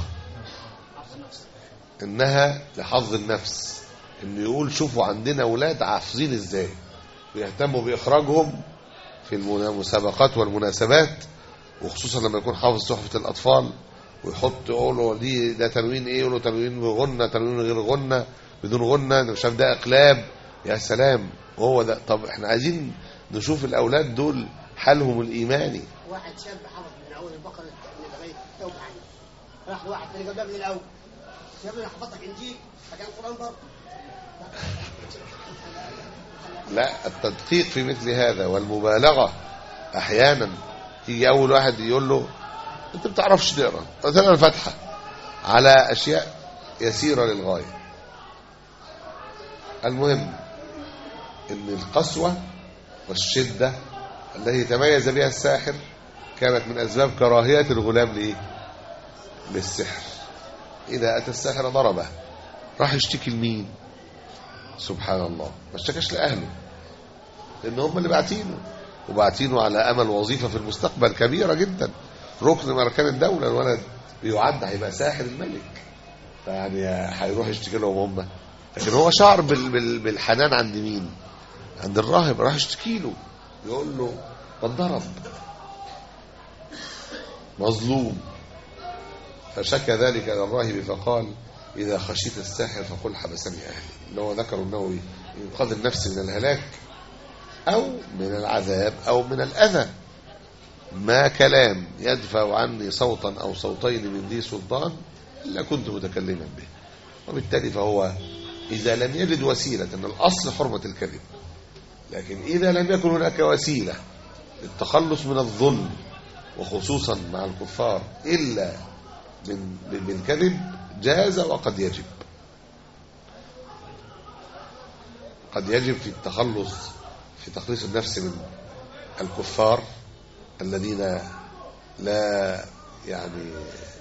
انها لحظ النفس انه يقول شوفوا عندنا اولاد حافظين ازاي ويهتموا باخراجهم في المسابقات والمناسبات وخصوصا لما يكون حافظ صحفه الاطفال ويحط يقول له دي ده تنوين ايه يقول له تنوين بغنى تنوين غير غنى بدون غنى مش عارف ده اقلاب يا سلام وهو ده طب احنا عايزين نشوف الاولاد دول حالهم الايماني واحد شاب حفظ من اول البقرة لغاية توبة عنه راح واحد تاني قال من الاول يا ابني انا حفظتك انجيل فكان القرآن برضه لا التدقيق في مثل هذا والمبالغه احيانا يجي اول واحد يقول له انت ما بتعرفش تقرا مثلا الفاتحه على اشياء يسيره للغايه المهم ان القسوه والشده التي تميز بها الساحر كانت من اسباب كراهيه الغلام لايه للسحر اذا اتى الساحر ضربه راح يشتكي لمين سبحان الله ما اشتكاش لاهله لان هم اللي باعتينه وباعتينه على امل وظيفه في المستقبل كبيره جدا ركن من اركان الدوله الولد بيعد هيبقى ساحر الملك فيعني هيروح يشتكي لهم هم لكن هو شعر بال بال بالحنان عند مين عند الراهب راح يشتكي له يقول له بتضرب مظلوم فشكى ذلك الى الراهب فقال اذا خشيت الساحر فقل حبسني اهلي اللي هو ذكر النووي انقاذ النفس من الهلاك او من العذاب او من الاذى ما كلام يدفع عني صوتا او صوتين من ذي سلطان الا كنت متكلما به وبالتالي فهو اذا لم يجد وسيله ان الاصل حرمه الكذب لكن اذا لم يكن هناك وسيله للتخلص من الظلم وخصوصا مع الكفار الا من بالكذب جاز وقد يجب قد يجب في التخلص في تخليص النفس من الكفار الذين لا يعني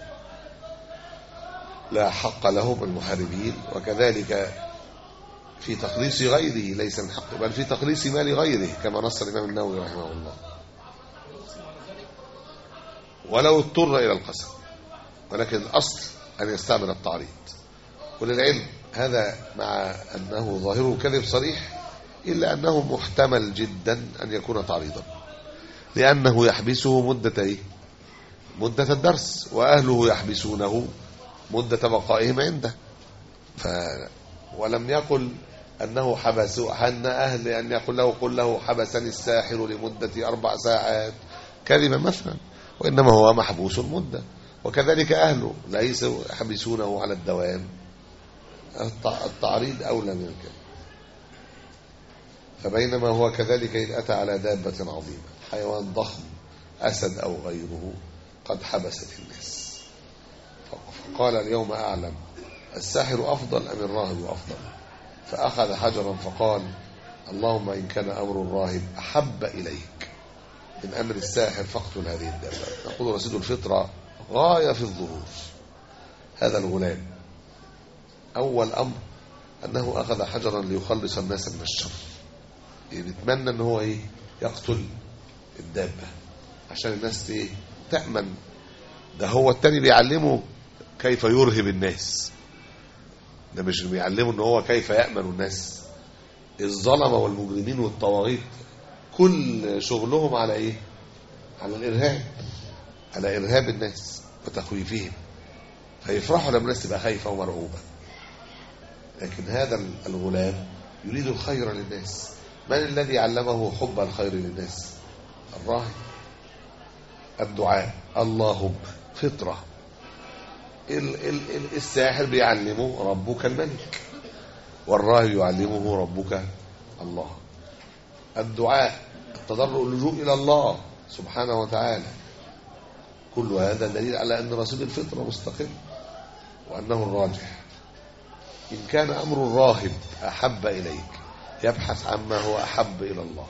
لا حق لهم المحاربين وكذلك في تخليص غيره ليس من حقه بل في تخليص مال غيره كما نص الإمام النووي رحمه الله ولو اضطر إلى القسم ولكن الأصل أن يستعمل التعريض وللعلم هذا مع أنه ظاهره كذب صريح إلا أنه محتمل جدا أن يكون تعريضا لأنه يحبسه مدة إيه؟ مدة الدرس وأهله يحبسونه مدة بقائهم عنده ف ولم يقل أنه حبس أن أهل أن يقول له قل له حبسني الساحر لمدة أربع ساعات كذبا مثلا وإنما هو محبوس مدة وكذلك أهله ليسوا يحبسونه على الدوام التع- التعريض أولى من الكذب فبينما هو كذلك إذ أتى على دابة عظيمة حيوان ضخم أسد أو غيره قد حبست الناس فقال اليوم أعلم الساحر أفضل أم الراهب أفضل فأخذ حجرا فقال اللهم إن كان أمر الراهب أحب إليك من أمر الساحر فاقتل هذه الدابة نقول رصيد الفطرة غاية في الظهور هذا الغلام أول أمر أنه أخذ حجرا ليخلص الناس من الشر يتمنى أن هو إيه يقتل الدابة عشان الناس إيه تأمن ده هو التاني بيعلمه كيف يرهب الناس ده مش بيعلمه ان هو كيف يأمن الناس الظلمة والمجرمين والطواغيت كل شغلهم على ايه على الارهاب على ارهاب الناس وتخويفهم فيفرحوا لما الناس تبقى خايفة ومرعوبة لكن هذا الغلام يريد الخير للناس من الذي علمه حب الخير للناس الراهب الدعاء اللهم فطرة ال ال ال الساحر بيعلمه ربك الملك والراهب يعلمه ربك الله الدعاء التضرع اللجوء إلى الله سبحانه وتعالى كل هذا دليل على أن رصيد الفطرة مستقل وأنه الراجح إن كان أمر الراهب أحب إليك يبحث عما هو أحب إلى الله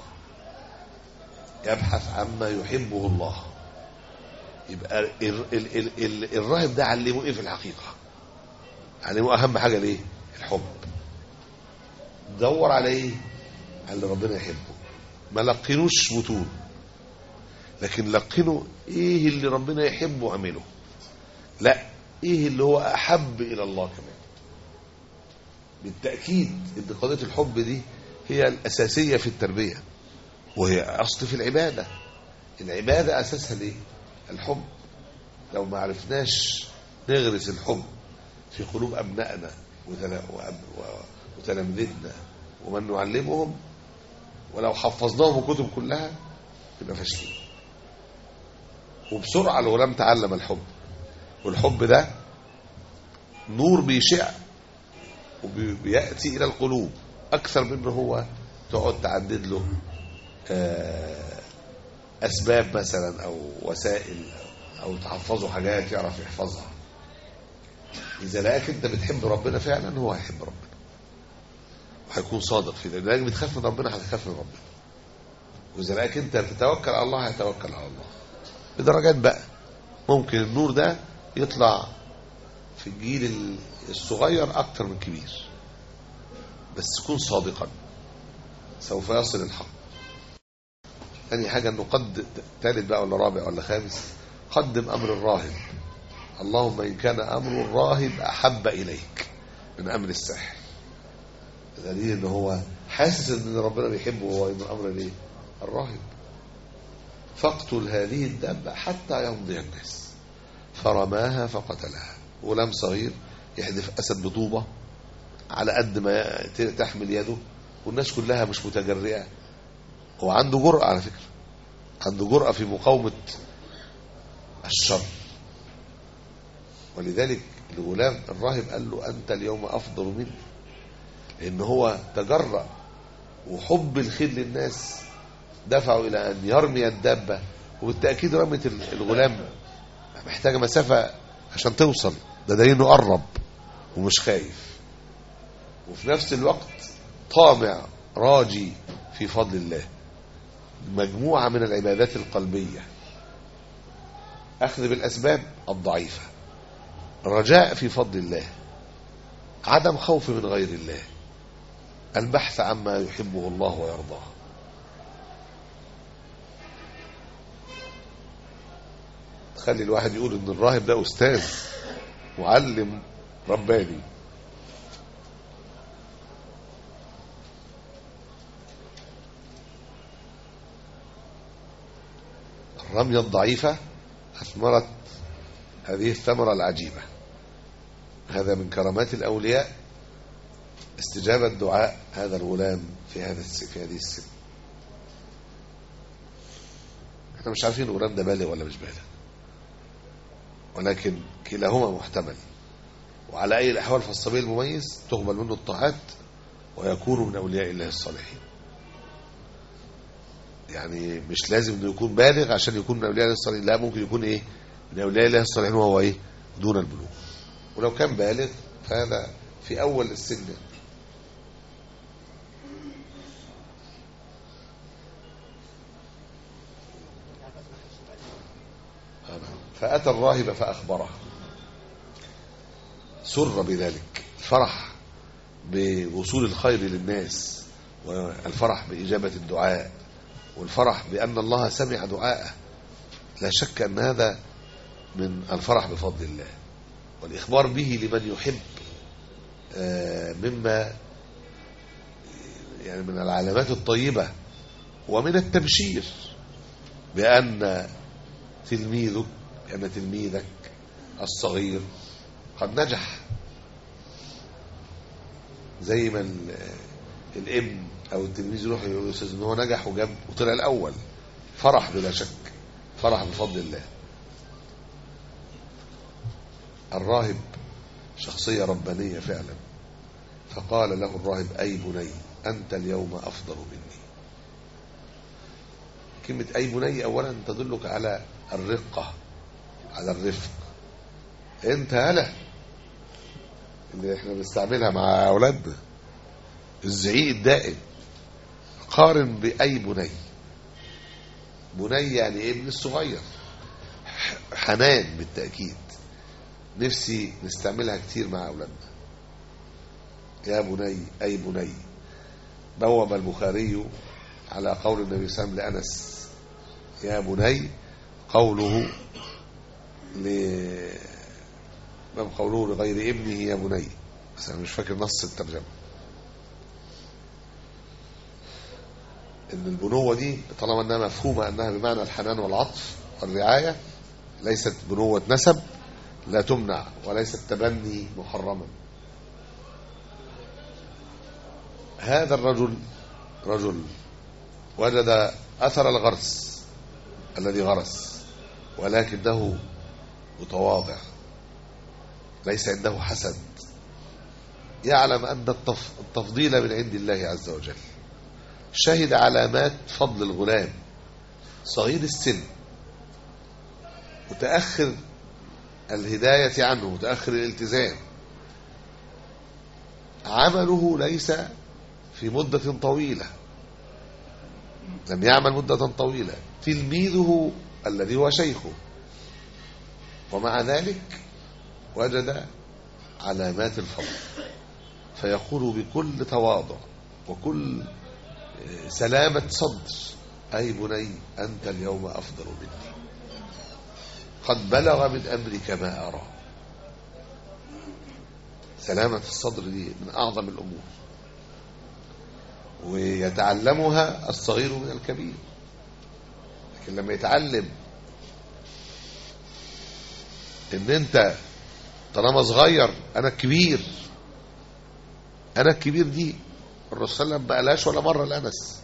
يبحث عما يحبه الله يبقى ال ال ال ال الراهب ده علمه ايه في الحقيقة علمه اهم حاجة ليه الحب دور على ايه على اللي ربنا يحبه ما لقنوش متون لكن لقنوا ايه اللي ربنا يحبه واعمله لا ايه اللي هو احب الى الله كمان بالتأكيد ان قضية الحب دي هي الأساسية في التربية وهي أصل في العبادة العبادة أساسها ليه الحب لو ما عرفناش نغرس الحب في قلوب أبنائنا وتلا- وأب- و- وتلامذتنا ومن نعلمهم ولو حفظناهم الكتب كلها يبقى فاشلين وبسرعة الغلام تعلم الحب والحب ده نور بيشع وبيأتي إلى القلوب أكثر من إن هو تقعد تعدد له آه، أسباب مثلا أو وسائل أو تحفظه حاجات يعرف يحفظها إذا لقاك أنت بتحب ربنا فعلا هو هيحب ربنا وهيكون صادق في ذلك لأنك بتخاف من ربنا هتخاف من ربنا وإذا لقاك أنت بتتوكل على الله هيتوكل على الله بدرجات بقى ممكن النور ده يطلع في الجيل الصغير أكتر من كبير بس كن صادقا سوف يصل الحق ثاني حاجة أنه قد ثالث بقى ولا رابع ولا خامس قدم أمر الراهب اللهم إن كان أمر الراهب أحب إليك من أمر الساحر دليل أنه هو حاسس أن ربنا بيحبه وهو من أمر الإيه؟ الراهب فاقتل هذه الدابة حتى يمضي الناس فرماها فقتلها غلام صغير يحدف أسد بطوبة على قد ما تحمل يده والناس كلها مش متجرئة هو عنده جرأة على فكرة عنده جرأة في مقاومة الشر ولذلك الغلام الراهب قال له أنت اليوم أفضل مني لأن هو تجرأ وحب الخير للناس دفعه إلى أن يرمي الدابة وبالتأكيد رمية الغلام محتاجة مسافة عشان توصل ده دليل انه قرب ومش خايف وفي نفس الوقت طامع راجي في فضل الله مجموعة من العبادات القلبية أخذ بالأسباب الضعيفة رجاء في فضل الله عدم خوف من غير الله البحث عما يحبه الله ويرضاه تخلي الواحد يقول ان الراهب ده استاذ معلم رباني الرمية الضعيفة أثمرت هذه الثمرة العجيبة هذا من كرامات الأولياء استجابة دعاء هذا الغلام في هذا الس- في هذه السن احنا مش عارفين الغلام ده بالغ ولا مش بالغ ولكن كلاهما محتمل وعلى أي الأحوال فالصبي المميز تقبل منه الطاعات ويكون من أولياء الله الصالحين يعني مش لازم انه يكون بالغ عشان يكون من أولياء الله الصالحين لا ممكن يكون إيه من أولياء الله الصالحين وهو إيه دون البلوغ ولو كان بالغ فهذا في أول السن فأتى الراهب فأخبره سر بذلك الفرح بوصول الخير للناس والفرح بإجابة الدعاء والفرح بأن الله سمع دعاءه لا شك أن هذا من الفرح بفضل الله والإخبار به لمن يحب آه، مما يعني من العلامات الطيبة ومن التبشير بأن تلميذك بأن تلميذك الصغير قد نجح زي ما ال- الابن او التلميذ يروح يقول له استاذ ان هو نجح وجاب وطلع الاول فرح بلا شك فرح بفضل الله الراهب شخصية ربانية فعلا فقال له الراهب أي بني أنت اليوم أفضل مني كلمة أي بني أولا تدلك على الرقة على الرفق انت هلا اللي احنا بنستعملها مع اولادنا الزعيق الدائم قارن باي بني بني يعني ابن الصغير ح- حنان بالتاكيد نفسي نستعملها كتير مع اولادنا يا بني اي بني بوب البخاري على قول النبي صلى الله عليه وسلم لانس يا بني قوله ل باب قوله لغير ابنه يا بني بس انا مش فاكر نص الترجمه ان البنوه دي طالما انها مفهومه انها بمعنى الحنان والعطف والرعايه ليست بنوه نسب لا تمنع وليست تبني محرما هذا الرجل رجل وجد اثر الغرس الذي غرس ولكنه متواضع ليس عنده حسد يعلم أن التف- التفضيل من عند الله عز وجل شهد علامات فضل الغلام صغير السن متأخر الهداية عنه متأخر الالتزام عمله ليس في مدة طويلة لم يعمل مدة طويلة تلميذه الذي هو شيخه ومع ذلك وجد علامات الفضل فيقول بكل تواضع وكل آه، سلامة صدر أي بني أنت اليوم أفضل مني قد بلغ من أمرك ما أرى سلامة الصدر دي من أعظم الأمور ويتعلمها الصغير من الكبير لكن لما يتعلم ان انت طالما صغير انا الكبير انا الكبير دي الرسول صلى الله عليه وسلم ما قالهاش ولا مره لانس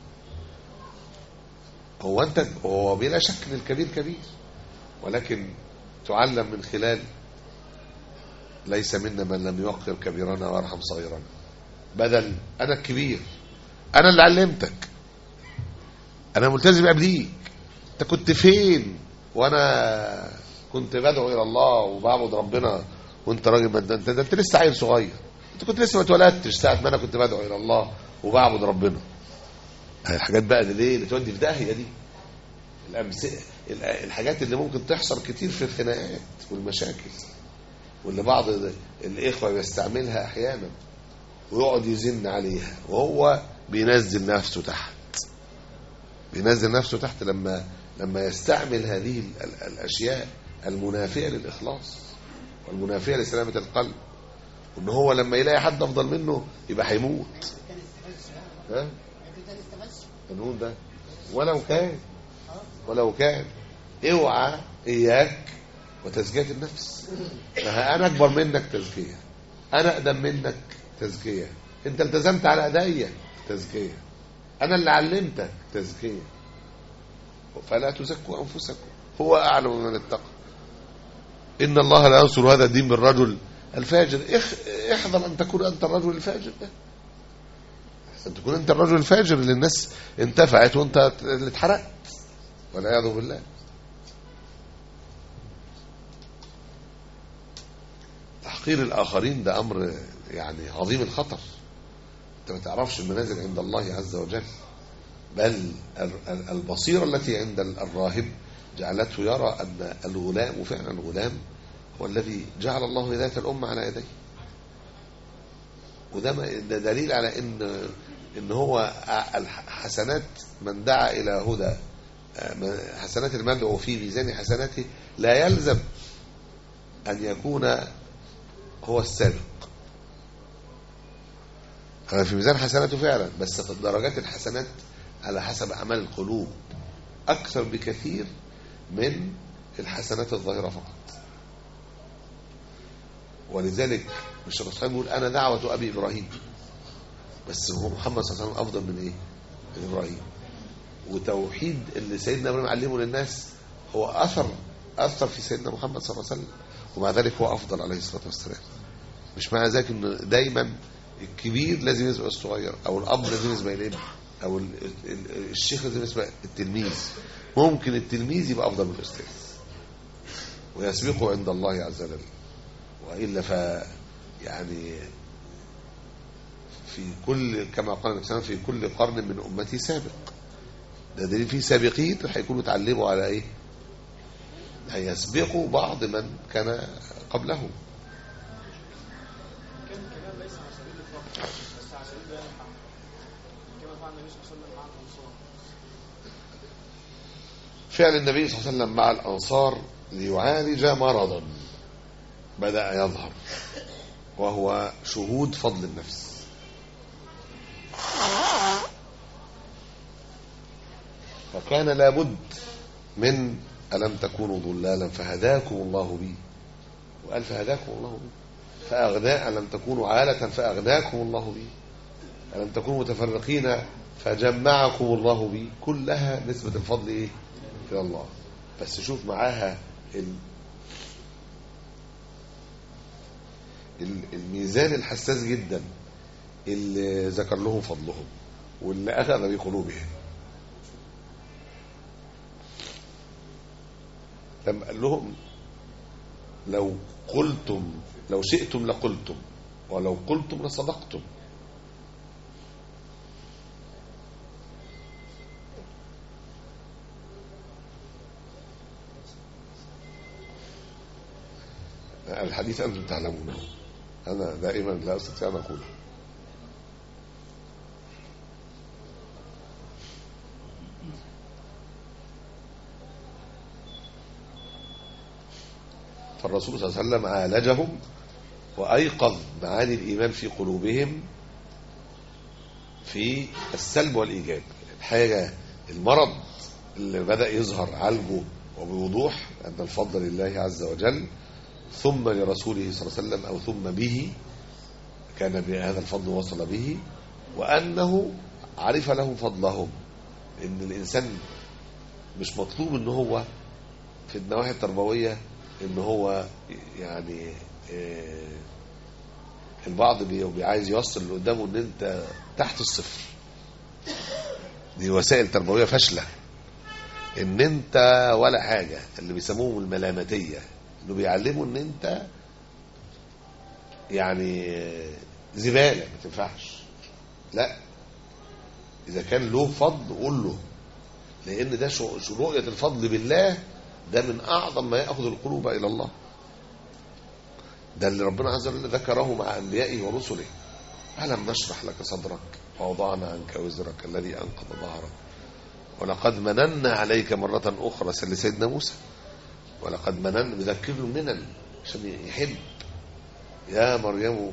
هو انت هو بلا شك ان الكبير كبير ولكن تعلم من خلال ليس منا من لم يوقر كبيرنا ويرحم صغيرنا بدل انا الكبير انا اللي علمتك انا ملتزم قبليك انت كنت فين وانا كنت بدعو الى الله وبعبد ربنا وانت راجل ما انت انت, انت لسه عيل صغير انت كنت لسه ما اتولدتش ساعه ما انا كنت بدعو الى الله وبعبد ربنا هاي الحاجات بقى اللي ليه اللي تودي في داهيه دي الأمس... ال- الحاجات اللي ممكن تحصل كتير في الخناقات والمشاكل واللي بعض الاخوه بيستعملها احيانا ويقعد يزن عليها وهو بينزل نفسه تحت بينزل نفسه تحت لما لما يستعمل هذه ال- ال- الاشياء المنافيه للاخلاص والمنافيه لسلامه القلب وان هو لما يلاقي حد افضل منه يبقى هيموت كان استفز ها لكن كان استفز القانون ده ولو كان ولو كان اوعى اياك وتزكيه النفس ما انا اكبر منك تزكيه انا اقدم منك تزكيه انت التزمت على ايديا تزكيه انا اللي علمتك تزكيه فلا تزكوا انفسكم هو اعلم من اتقى ان الله لا ينصر هذا الدين بالرجل الفاجر اخ احذر ان تكون انت الرجل الفاجر ده ان تكون انت الرجل الفاجر اللي الناس انتفعت وانت اللي اتحرقت والعياذ بالله تحقير الاخرين ده امر يعني عظيم الخطر انت ما تعرفش المنازل عند الله عز وجل بل ال- ال- البصيره التي عند ال- الراهب جعلته يرى ان الغلام وفعلا الغلام هو الذي جعل الله هدايه الامه على يديه وده ما- ده دليل على ان ان هو ع- الح- حسنات من دعا الى هدى آه، من- حسنات المدعو في ميزان حسناته لا يلزم ان يكون هو السابق هو في ميزان حسناته فعلا بس درجات الحسنات على حسب اعمال القلوب اكثر بكثير من الحسنات الظاهره فقط ولذلك مش الرسول بيقول انا دعوه ابي ابراهيم بس هو محمد صلى الله عليه وسلم افضل من ايه؟ من ابراهيم وتوحيد اللي سيدنا ابراهيم علمه للناس هو اثر اثر في سيدنا محمد صلى الله عليه وسلم ومع ذلك هو افضل عليه الصلاه والسلام مش معنى ذلك ان دايما الكبير لازم يسبق الصغير او الاب لازم يسبق الابن او ال- ال- الشيخ لازم يسبق التلميذ ممكن التلميذ يبقى افضل من الاستاذ ويسبقه عند الله عز وجل وإلا ف يعني في كل كما قال النبي صلى الله عليه وسلم في كل قرن من أمتي سابق ده دليل في سابقين هيكونوا اتعلموا على ايه هيسبقوا بعض من كان قبلهم كان كلام ليس على سبيل الفقر بس على سبيل بيان الحق كما فعل النبي صلى الله عليه وسلم مع الانصار فعل النبي صلى الله عليه وسلم مع الأنصار ليعالج مرضا بدأ يظهر وهو شهود فضل النفس فكان لابد من ألم تكونوا ضلالا فهداكم الله بي وقال فهداكم الله بي فأغنى ألم تكونوا عالة فأغناكم الله بي ألم تكونوا متفرقين فجمعكم الله بي كلها نسبة الفضل إيه إلى الله بس شوف معاها ال... ال- الميزان الحساس جدا اللي ذكر لهم فضلهم واللي أخذ بقلوبهم لما قال لهم لو قلتم لو شئتم لقلتم ولو قلتم لصدقتم الحديث أنتم تعلمونه أنا دائما لا أستطيع أن أقوله فالرسول صلى الله عليه وسلم عالجهم وأيقظ معاني الإيمان في قلوبهم في السلب والإيجاب الحاجة المرض اللي بدأ يظهر عالجه وبوضوح أن الفضل لله عز وجل ثم لرسوله صلى الله عليه وسلم أو ثم به كان بهذا الفضل وصل به وأنه عرف لهم فضلهم إن الإنسان مش مطلوب إن هو في النواحي التربوية إن هو يعني آه، البعض بي- بي- عايز يوصل اللي قدامه إن أنت تحت الصفر دي وسائل تربوية فاشلة إن أنت ولا حاجة اللي بيسموهم الملامتية إنه بيعلموا إن أنت يعني آه، زبالة ما تنفعش لا إذا كان له فضل قول له لأن ده شو- شو رؤية الفضل بالله ده من أعظم ما يأخذ القلوب إلى الله ده اللي ربنا عز وجل ذكره مع أنبيائه ورسله ألم نشرح لك صدرك ووضعنا عنك وزرك الذي أنقض ظهرك ولقد مننا عليك مرة أخرى سل سيدنا موسى ولقد مننا بذكر له منن عشان يحب يا مريم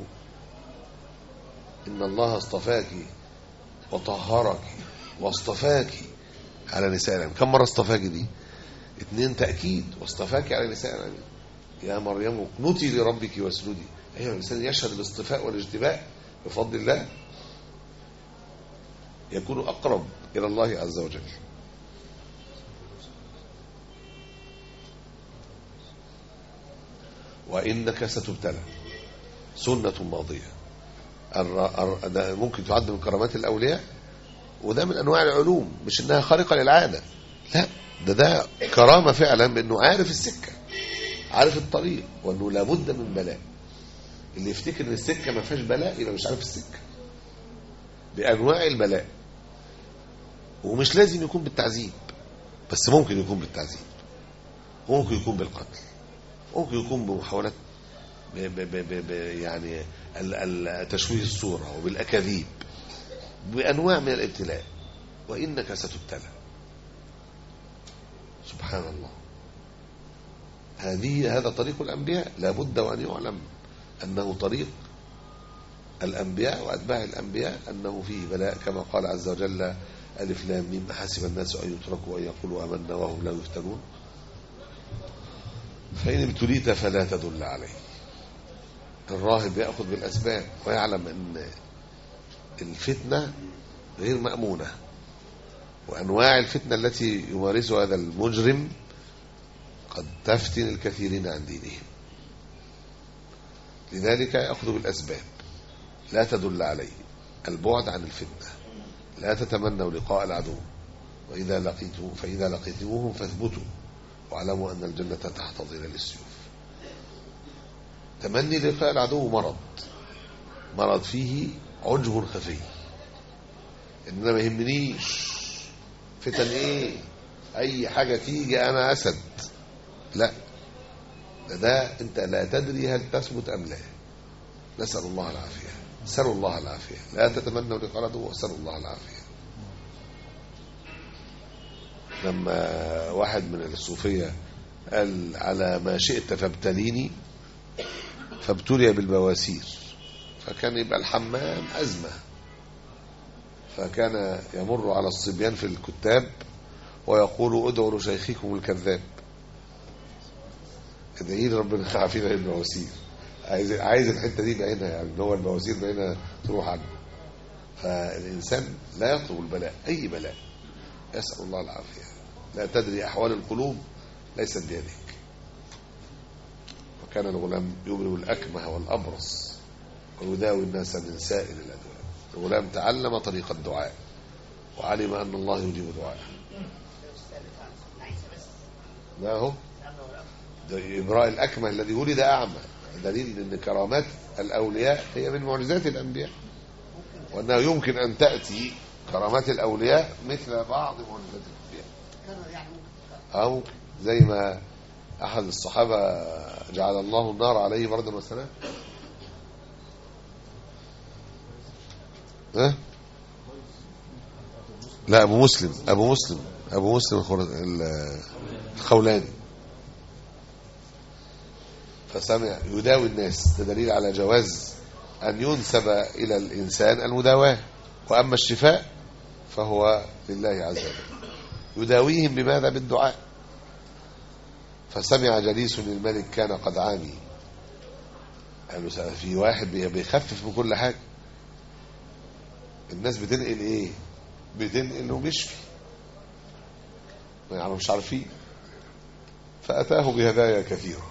إن الله اصطفاك وطهرك واصطفاك على نساء العالمين كم مرة اصطفاك دي اتنين تأكيد واصطفاك على نساء العالمين يا مريم اقنتي لربك واسجدي أيها الإنسان يشهد الاصطفاء والاجتباء بفضل الله يكون أقرب إلى الله عز وجل وإنك ستبتلى سنة ماضية الر- الر- ده ممكن تعد من كرامات الأولياء وده من أنواع العلوم مش إنها خارقة للعادة لا ده ده كرامة فعلا بأنه عارف السكة عارف الطريق وأنه لابد من بلاء اللي يفتكر ان السكة ما فيهاش بلاء يبقى مش عارف السكة بأنواع البلاء ومش لازم يكون بالتعذيب بس ممكن يكون بالتعذيب ممكن يكون بالقتل ممكن يكون بمحاولات ب ب ب ب ب يعني ال- ال- تشويه الصورة وبالأكاذيب بأنواع من الابتلاء وإنك ستبتلى سبحان الله هذه هذا طريق الأنبياء لابد وأن يعلم أنه طريق الأنبياء وأتباع الأنبياء أنه فيه بلاء كما قال عز وجل ألف لام ميم حسب الناس أن يتركوا أن يقولوا آمنا وهم لا يفتنون فإن ابتليت فلا تدل عليه الراهب يأخذ بالأسباب ويعلم أن الفتنة غير مأمونة وأنواع الفتنة التي يمارسها هذا المجرم قد تفتن الكثيرين عن دينهم لذلك يأخذ بالأسباب لا تدل عليه البعد عن الفتنة لا تتمنوا لقاء العدو وإذا لقيتم فإذا لقيتموهم فاثبتوا واعلموا أن الجنة تحت ظلال السيوف تمني لقاء العدو مرض مرض فيه عجب خفي ان انا ما يهمنيش فتن ايه اي حاجه تيجي انا اسد لا ده, ده انت لا تدري هل تثبت ام لا نسال الله العافيه نسال الله العافيه لا تتمنوا لقاء العدو واسالوا الله العافيه لما واحد من الصوفيه قال على ما شئت فابتليني فابتلي بالبواسير فكان يبقى الحمام أزمة فكان يمر على الصبيان في الكتاب ويقول ادعوا لشيخكم الكذاب ادعي لي ربنا يعافينا من البواسير عايز عايز الحته دي بعينها يعني ان هو البواسير بعينها تروح عنه فالانسان لا يطلب البلاء اي بلاء يسال الله العافيه لا تدري احوال القلوب ليست بيدك وكان الغلام يبرئ الأكمه والأبرص ويداوي الناس من سائر الأدواء الغلام تعلم طريق الدعاء وعلم أن الله يجيب دعاءه ده هو ده إبراء الأكمه الذي ولد أعمى دليل أن كرامات الأولياء هي من معجزات الأنبياء وأنه يمكن أن تأتي كرامات الأولياء مثل بعض معجزات الأنبياء كرر يعني ممكن اه ممكن زي ما احد الصحابه جعل الله النار عليه بردا وسلام ها لا ابو مسلم ابو مسلم ابو مسلم الخر- ال- الخولاني فسمع يداوي الناس ده دليل على جواز ان ينسب الى الانسان المداواه واما الشفاء فهو لله عز وجل يداويهم بماذا بالدعاء فسمع جليس للملك كان قد عامي قال له في واحد بي- بيخفف من كل حاجة الناس بتنقل ايه بتنقل وبيشفي يعني مش عارفين فأتاه بهدايا كثيرة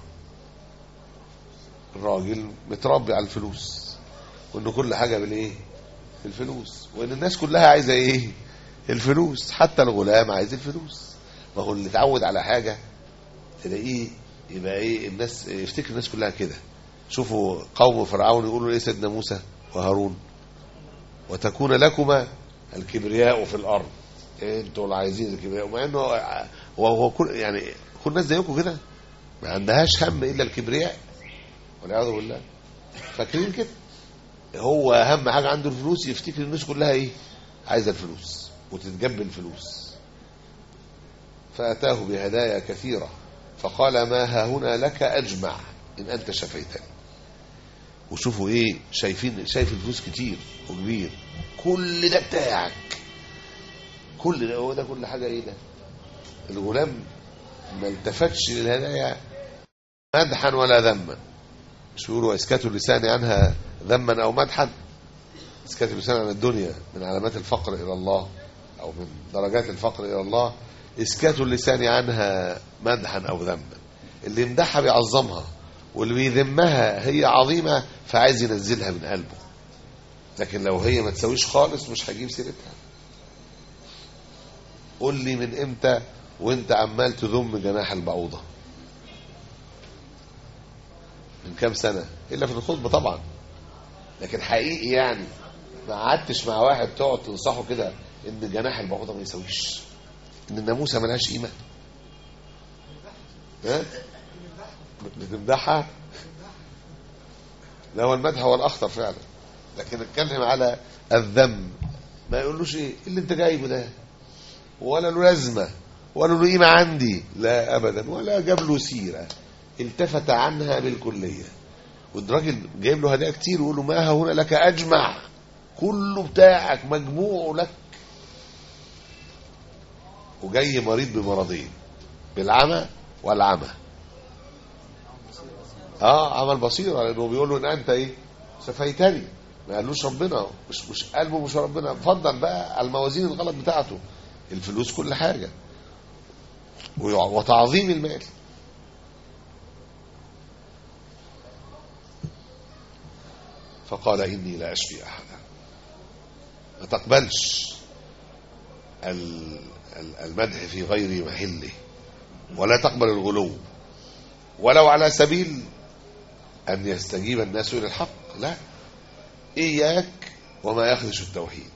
الراجل متربي على الفلوس وانه كل حاجة بالايه الفلوس وان الناس كلها عايزة ايه الفلوس حتى الغلام عايز الفلوس ما هو اللي اتعود على حاجة تلاقيه يبقى ايه الناس يفتكر الناس كلها كده شوفوا قوم فرعون يقولوا ايه سيدنا موسى وهارون وتكون لكما الكبرياء في الارض إيه انتوا اللي عايزين الكبرياء ومع انه وهو كل يعني كل الناس زيكم كده ما عندهاش هم الا الكبرياء والعياذ بالله فاكرين كده هو اهم حاجه عنده الفلوس يفتكر الناس كلها ايه عايزه الفلوس وتتجب الفلوس فاتاه بهدايا كثيره فقال ما ها هنا لك اجمع ان انت شفيتني وشوفوا ايه شايفين شايف الفلوس كتير وكبير كل ده بتاعك كل ده هو ده كل حاجه ايه ده الغلام ما التفتش للهدايا مدحا ولا ذما مش بيقولوا اسكات اللسان عنها ذما او مدحا اسكات اللسان عن الدنيا من علامات الفقر الى الله او من درجات الفقر الى الله اسكات اللسان عنها مدحا او ذما اللي يمدحها بيعظمها واللي بيذمها هي عظيمه فعايز ينزلها من قلبه لكن لو هي ما تسويش خالص مش هجيب سيرتها قول لي من امتى وانت عمال تذم جناح البعوضه من كام سنه الا في الخطبه طبعا لكن حقيقي يعني ما قعدتش مع واحد تقعد تنصحه كده ان جناح البعوضه ما يسويش ان الناموسه ملهاش قيمه ها بتمدحها لا هو المدح هو الاخطر فعلا لكن اتكلم على الذم ما يقولوش ايه اللي انت جايبه ده ولا له لازمه ولا له قيمه عندي لا ابدا ولا جاب له سيره التفت عنها بالكليه والراجل جايب له هدايا كتير ويقول له ما ها هنا لك اجمع كله بتاعك مجموع لك وجاي مريض بمرضين بالعمى والعمى اه عمل بصيره لانه بيقول له ان انت ايه شفيتني ما قالوش ربنا مش مش قلبه مش ربنا فضل بقى على الموازين الغلط بتاعته الفلوس كل حاجه ويع- وتعظيم المال فقال اني لا اشفي احدا ما تقبلش ال- ال- المدح في غير محله ولا تقبل الغلو ولو على سبيل أن يستجيب الناس إلى الحق لا إياك وما يخدش التوحيد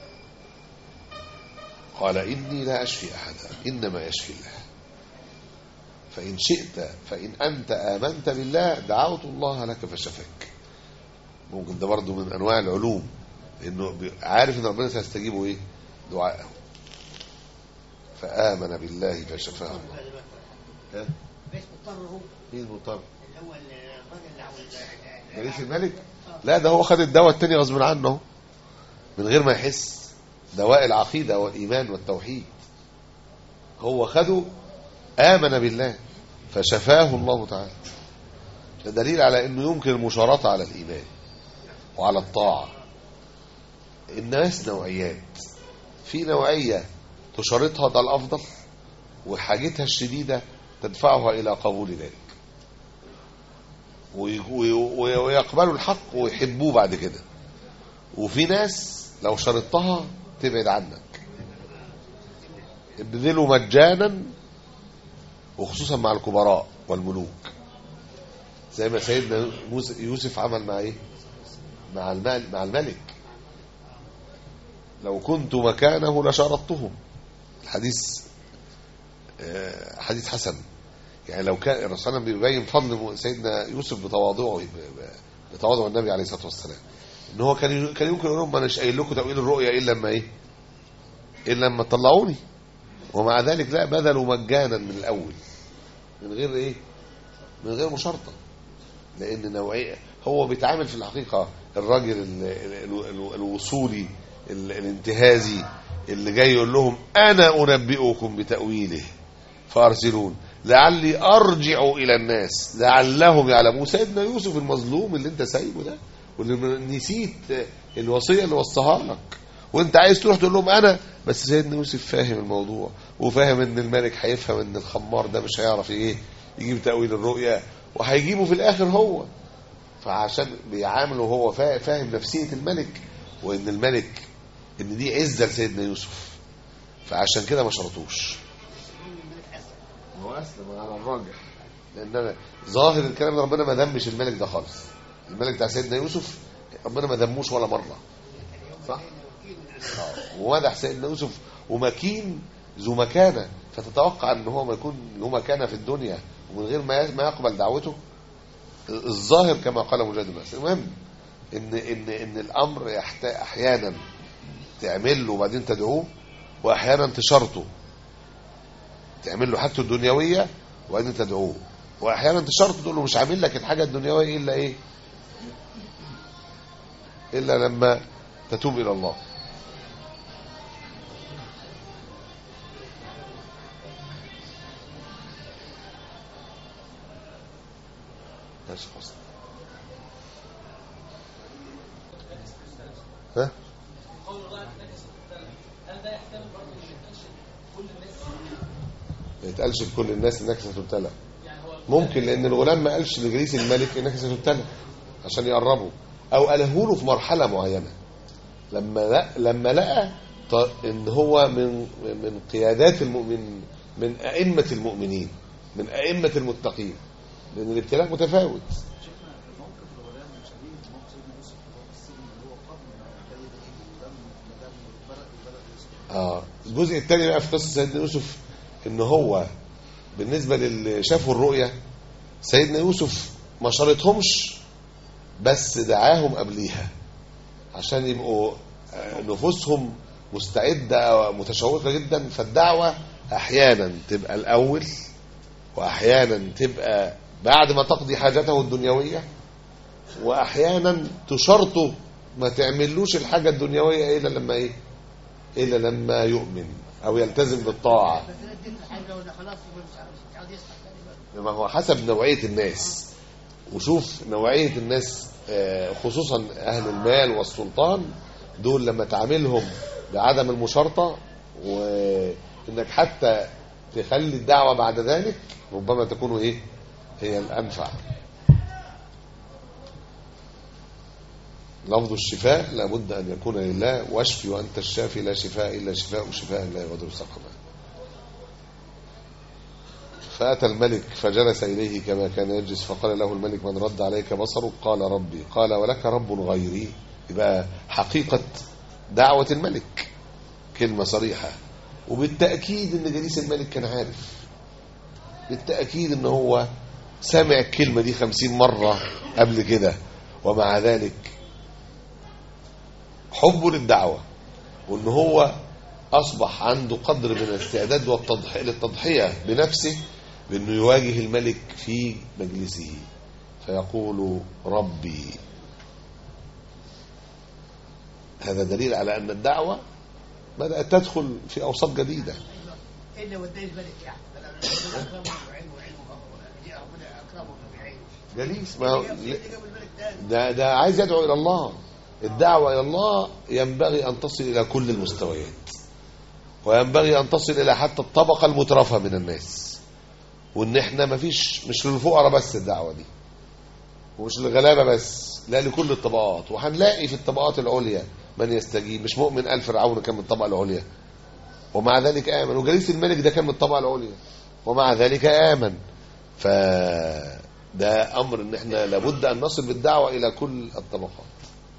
قال إني لا أشفي أحدا إنما يشفي الله فإن شئت فإن أنت آمنت بالله دعوت الله لك فشفاك ممكن ده برضه من أنواع العلوم لأنه بي- عارف إن ربنا سيستجيبه إيه دعائه فآمن بالله فشفاه الله ها؟ بس مضطر هو مين مضطر اللي هو الراجل اللي عاوز جليس الملك لا ده هو خد الدواء التاني غصب عنه من غير ما يحس دواء العقيدة والإيمان والتوحيد هو خده آمن بالله فشفاه الله تعالى ده دليل على أنه يمكن المشارطة على الإيمان وعلى الطاعة الناس نوعيات في نوعية تشارطها ده الأفضل وحاجتها الشديدة تدفعها إلى قبول ذلك وي- وي- وي- ويقبلوا الحق ويحبوه بعد كده وفي ناس لو شرطتها تبعد عنك ابذلوا مجانا وخصوصا مع الكبراء والملوك زي ما سيدنا موس- يوسف عمل مع ايه مع المال مع الملك لو كنت مكانه لشرطتهم الحديث آه، حديث حسن يعني لو كان الرسول صلى الله عليه وسلم بيبين فضل سيدنا يوسف بتواضعه بتواضع النبي عليه الصلاه والسلام ان هو كان كان يمكن يقول لهم ما اناش قايل لكم تاويل الرؤيا الا لما ايه؟ الا لما طلعوني ومع ذلك لا بذلوا مجانا من الاول من غير ايه؟ من غير مشارطه لان نوعيه هو بيتعامل في الحقيقه الراجل ال- ال- ال- الوصولي ال- الانتهازي اللي جاي يقول لهم انا انبئكم بتاويله فارسلون لعلي ارجع الى الناس لعلهم يعلمون سيدنا يوسف المظلوم اللي انت سايبه ده واللي نسيت الوصيه اللي وصاها لك وانت عايز تروح تقول لهم انا بس سيدنا يوسف فاهم الموضوع وفاهم ان الملك هيفهم ان الخمار ده مش هيعرف ايه يجيب تاويل الرؤيا وهيجيبه في الاخر هو فعشان بيعامله هو فا- فاهم نفسيه الملك وان الملك ان دي عزه لسيدنا يوسف فعشان كده ما شرطوش هو اسلم على الراجح لان أنا ظاهر الكلام ده ربنا ما ذمش الملك ده خالص الملك بتاع سيدنا يوسف ربنا ما ذموش ولا مره صح آه، ومدح سيدنا يوسف ومكين ذو مكانه فتتوقع ان هو ما يكون له مكانه في الدنيا ومن غير ما ما يقبل دعوته الظاهر كما قال مجاهد الناس المهم ان ان ان الامر يحتاج احيانا تعمل له وبعدين تدعوه واحيانا تشرطه تعمل له حاجته الدنيويه وبعدين تدعوه واحيانا تشرطه تقول له مش عامل لك الحاجه الدنيويه الا ايه الا لما تتوب الى الله ماشي خلاص ها ما يتقالش لكل الناس انك ستبتلى ممكن لان الغلام ما قالش لجليس الملك انك ستبتلى عشان يقربه او قاله له في مرحله معينه لما لا لما لقى ط- ان هو من من قيادات المؤمن من ائمه المؤمنين من ائمه المتقين لان الابتلاء متفاوت اه الجزء الثاني بقى في قصه سيدنا يوسف ان هو بالنسبه للي شافوا الرؤيا سيدنا يوسف ما شرطهمش بس دعاهم قبليها عشان يبقوا آه، نفوسهم مستعده متشوقه جدا فالدعوه احيانا تبقى الاول واحيانا تبقى بعد ما تقضي حاجته الدنيويه واحيانا تشرطه ما تعملوش الحاجه الدنيويه الا لما ايه الا لما يؤمن او يلتزم بالطاعه بس انا اديت الحاجه ولا خلاص مش عاوز مش عاوز يسمع تاني بقى. ما هو حسب نوعية الناس وشوف نوعية الناس آه، خصوصا أهل المال والسلطان دول لما تعاملهم بعدم المشارطة وإنك حتى تخلي الدعوة بعد ذلك ربما تكون إيه هي الأنفع لفظ الشفاء لابد أن يكون لله واشفي وأنت الشافي لا شفاء إلا شفاء شفاء لا يغادر سقما فأتى الملك فجلس إليه كما كان يجلس فقال له الملك من رد عليك بصرك قال ربي قال ولك رب غيري يبقى حقيقة دعوة الملك كلمة صريحة وبالتأكيد ان جليس الملك كان عارف بالتأكيد ان هو سمع الكلمة دي خمسين مرة قبل كده ومع ذلك حبه للدعوة وان هو اصبح عنده قدر من الاستعداد والتضحية للتضحية بنفسه بانه يواجه الملك في مجلسه فيقول ربي هذا دليل على ان الدعوة بدأت تدخل في اوساط جديدة الا وداني الملك يعني ربنا اكرمه وعلمه وعلمه ربنا اكرمه بعلمه جليس ما هو اللي جاب الملك تاني ده ده عايز يدعو الى الله الدعوه الى الله ينبغي ان تصل الى كل المستويات وينبغي ان تصل الى حتى الطبقه المترفه من الناس وان احنا ما فيش مش للفقراء بس الدعوه دي ومش للغلابه بس لا لكل الطبقات وهنلاقي في الطبقات العليا من يستجيب مش مؤمن ال فرعون كان من الطبقه العليا ومع ذلك امن وجليس الملك ده كان من الطبقه العليا ومع ذلك امن ف ده امر ان احنا لابد ان نصل بالدعوه الى كل الطبقات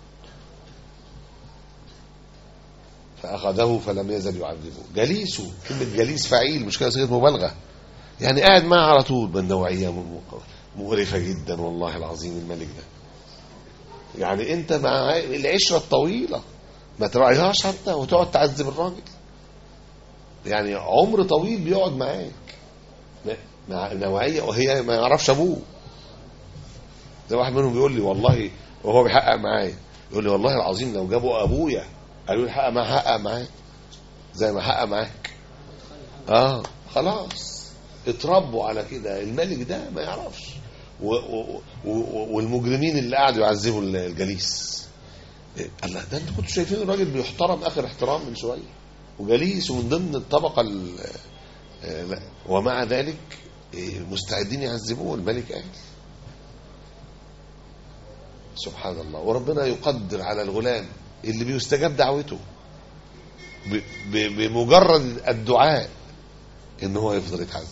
فاخذه فلم يزل يعذبه جليسه كلمه جليس فعيل مش كده صيغه مبالغه يعني قاعد معاه على طول من نوعيه م- مقرفه جدا والله العظيم الملك ده يعني انت مع العشره الطويله ما تراعيهاش حتى وتقعد تعذب الراجل يعني عمر طويل بيقعد معاك مع نوعيه وهي ما يعرفش ابوه زي واحد منهم بيقول لي والله وهو بيحقق معايا يقول لي والله العظيم لو جابوا ابويا قالوا لي حقق معاه حقق معاه زي ما حقق معاك اه خلاص اتربوا على كده الملك ده ما يعرفش و و و والمجرمين اللي قعدوا يعذبوا الجليس إيه، الله ده انتوا كنتوا شايفين الراجل بيحترم اخر احترام من شويه وجليس ومن ضمن الطبقه ال- آه، لا. ومع ذلك إيه، مستعدين يعذبوه الملك قال سبحان الله وربنا يقدر على الغلام اللي بيستجاب دعوته ب- ب- بمجرد الدعاء ان هو يفضل يتعذب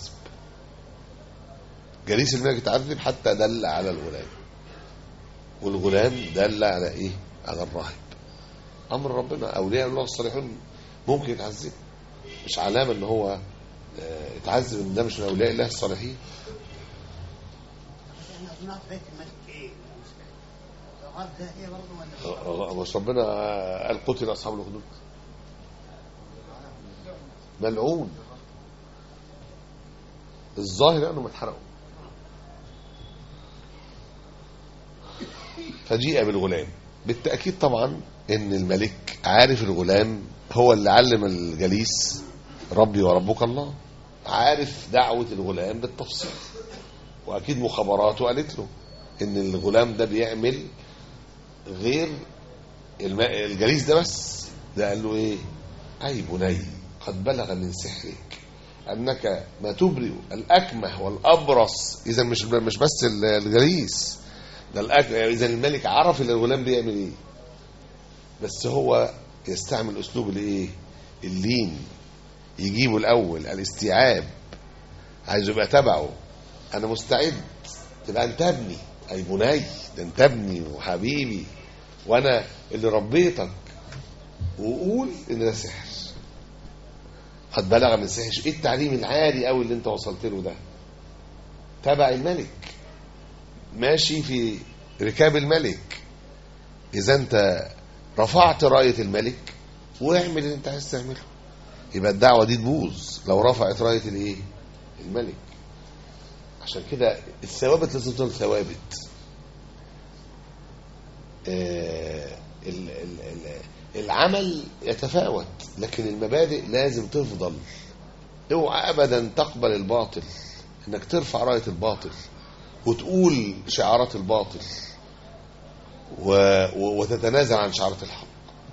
جليس الملك يتعذب حتى دل على الغلام والغلام دل على ايه على الراهب امر ربنا اولياء الله الصالحون ممكن يتعذب مش علامه ان هو آه، يتعذب ان ده مش من اولياء الله الصالحين احنا صناعه بيت الملك ايه؟ الغرب ده هي برضه ولا آه، مش ربنا قال قتل اصحاب الاخدود ملعون الظاهر انهم اتحرقوا فجيء بالغلام بالتاكيد طبعا ان الملك عارف الغلام هو اللي علم الجليس ربي وربك الله عارف دعوه الغلام بالتفصيل واكيد مخابراته قالت له ان الغلام ده بيعمل غير الم- الجليس ده بس ده قال له ايه اي بني قد بلغ من سحرك انك ما تبرئ الاكمه والابرص اذا مش مش بس ال- الجليس ده الأك... اذا الملك عرف ان الغلام بيعمل ايه بس هو يستعمل اسلوب الايه اللين يجيبه الاول الاستيعاب عايزه يبقى تبعه انا مستعد تبقى انت ابني اي بني ده انت ابني وحبيبي وانا اللي ربيتك وقول ان ده سحر قد بلغ من سحر ايه التعليم العالي قوي اللي انت وصلت له ده تبع الملك ماشي في ركاب الملك اذا انت رفعت رايه الملك واعمل اللي انت عايز تعمله يبقى الدعوه دي تبوظ لو رفعت رايه الايه الملك عشان كده الثوابت لازم تفضل ثوابت آه، ال- ال- ال- العمل يتفاوت لكن المبادئ لازم تفضل اوعى ابدا تقبل الباطل انك ترفع رايه الباطل وتقول شعارات الباطل و... و... وتتنازل عن شعارات الحق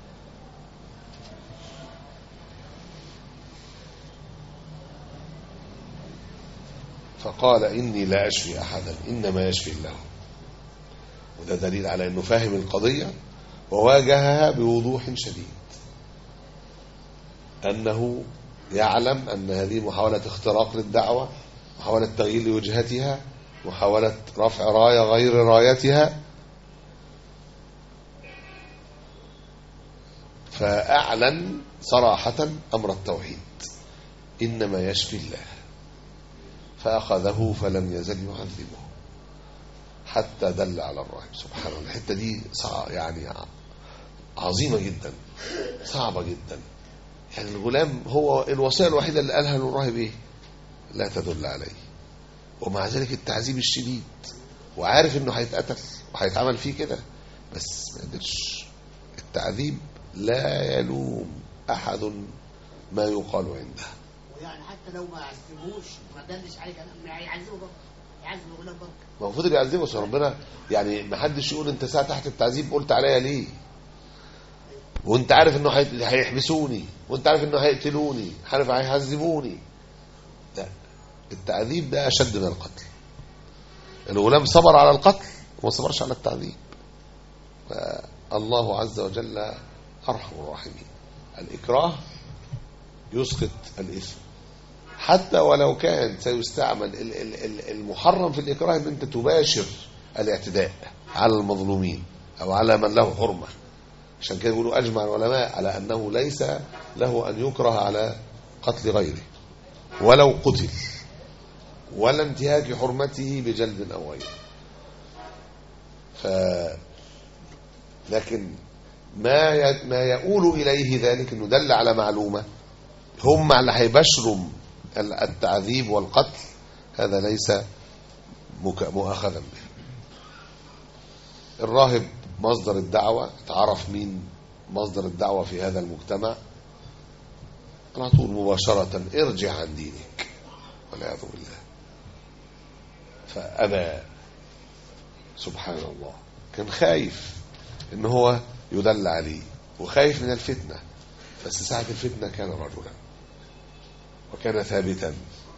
فقال إني لا أشفي أحدا إنما يشفي الله وده دليل على أنه فاهم القضية وواجهها بوضوح شديد أنه يعلم أن هذه محاولة اختراق للدعوة محاولة تغيير وجهتها محاولة رفع راية غير رايتها فأعلن صراحة أمر التوحيد إنما يشفي الله فأخذه فلم يزل يعذبه حتى دل على الراهب سبحان الله الحتة دي صع- يعني عظيمة جدا صعبة جدا يعني الغلام هو الوصية الوحيدة اللي قالها للراهب ايه لا تدل عليه ومع ذلك التعذيب الشديد وعارف انه هيتقتل وهيتعمل فيه كده بس ما قدرش التعذيب لا يلوم احد ما يقال عنده ويعني حتى لو ما عذبوش ما دلش عليه كلام ما يعذبه برضه يعذب الغلام برضه ما هو فضل يعذبه بس ربنا يعني ما حدش يقول انت ساعه تحت التعذيب قلت عليا ليه وانت عارف انه هي- هيحبسوني وانت عارف انه هيقتلوني عارف هيعذبوني لا التعذيب ده اشد من القتل الغلام صبر على القتل وما صبرش على التعذيب فالله عز وجل ارحم الراحمين الاكراه يسقط الاثم حتى ولو كان سيستعمل ال- ال- ال- المحرم في الإكراه أن أنت تباشر الاعتداء على المظلومين أو على من له حرمة عشان كده بيقولوا أجمع العلماء على أنه ليس له أن يكره على قتل غيره ولو قتل ولا انتهاك حرمته بجلد أو غيره ف لكن ما ي- ما يؤول إليه ذلك أنه دل على معلومة هم اللي هيبشروا ال- التعذيب والقتل هذا ليس مك- مؤاخذا به الراهب مصدر الدعوة تعرف مين مصدر الدعوة في هذا المجتمع على طول مباشرة ارجع عن دينك والعياذ بالله فأبى سبحان الله كان خايف ان هو يدل عليه وخايف من الفتنة بس ساعة الفتنة كان رجلا وكان ثابتا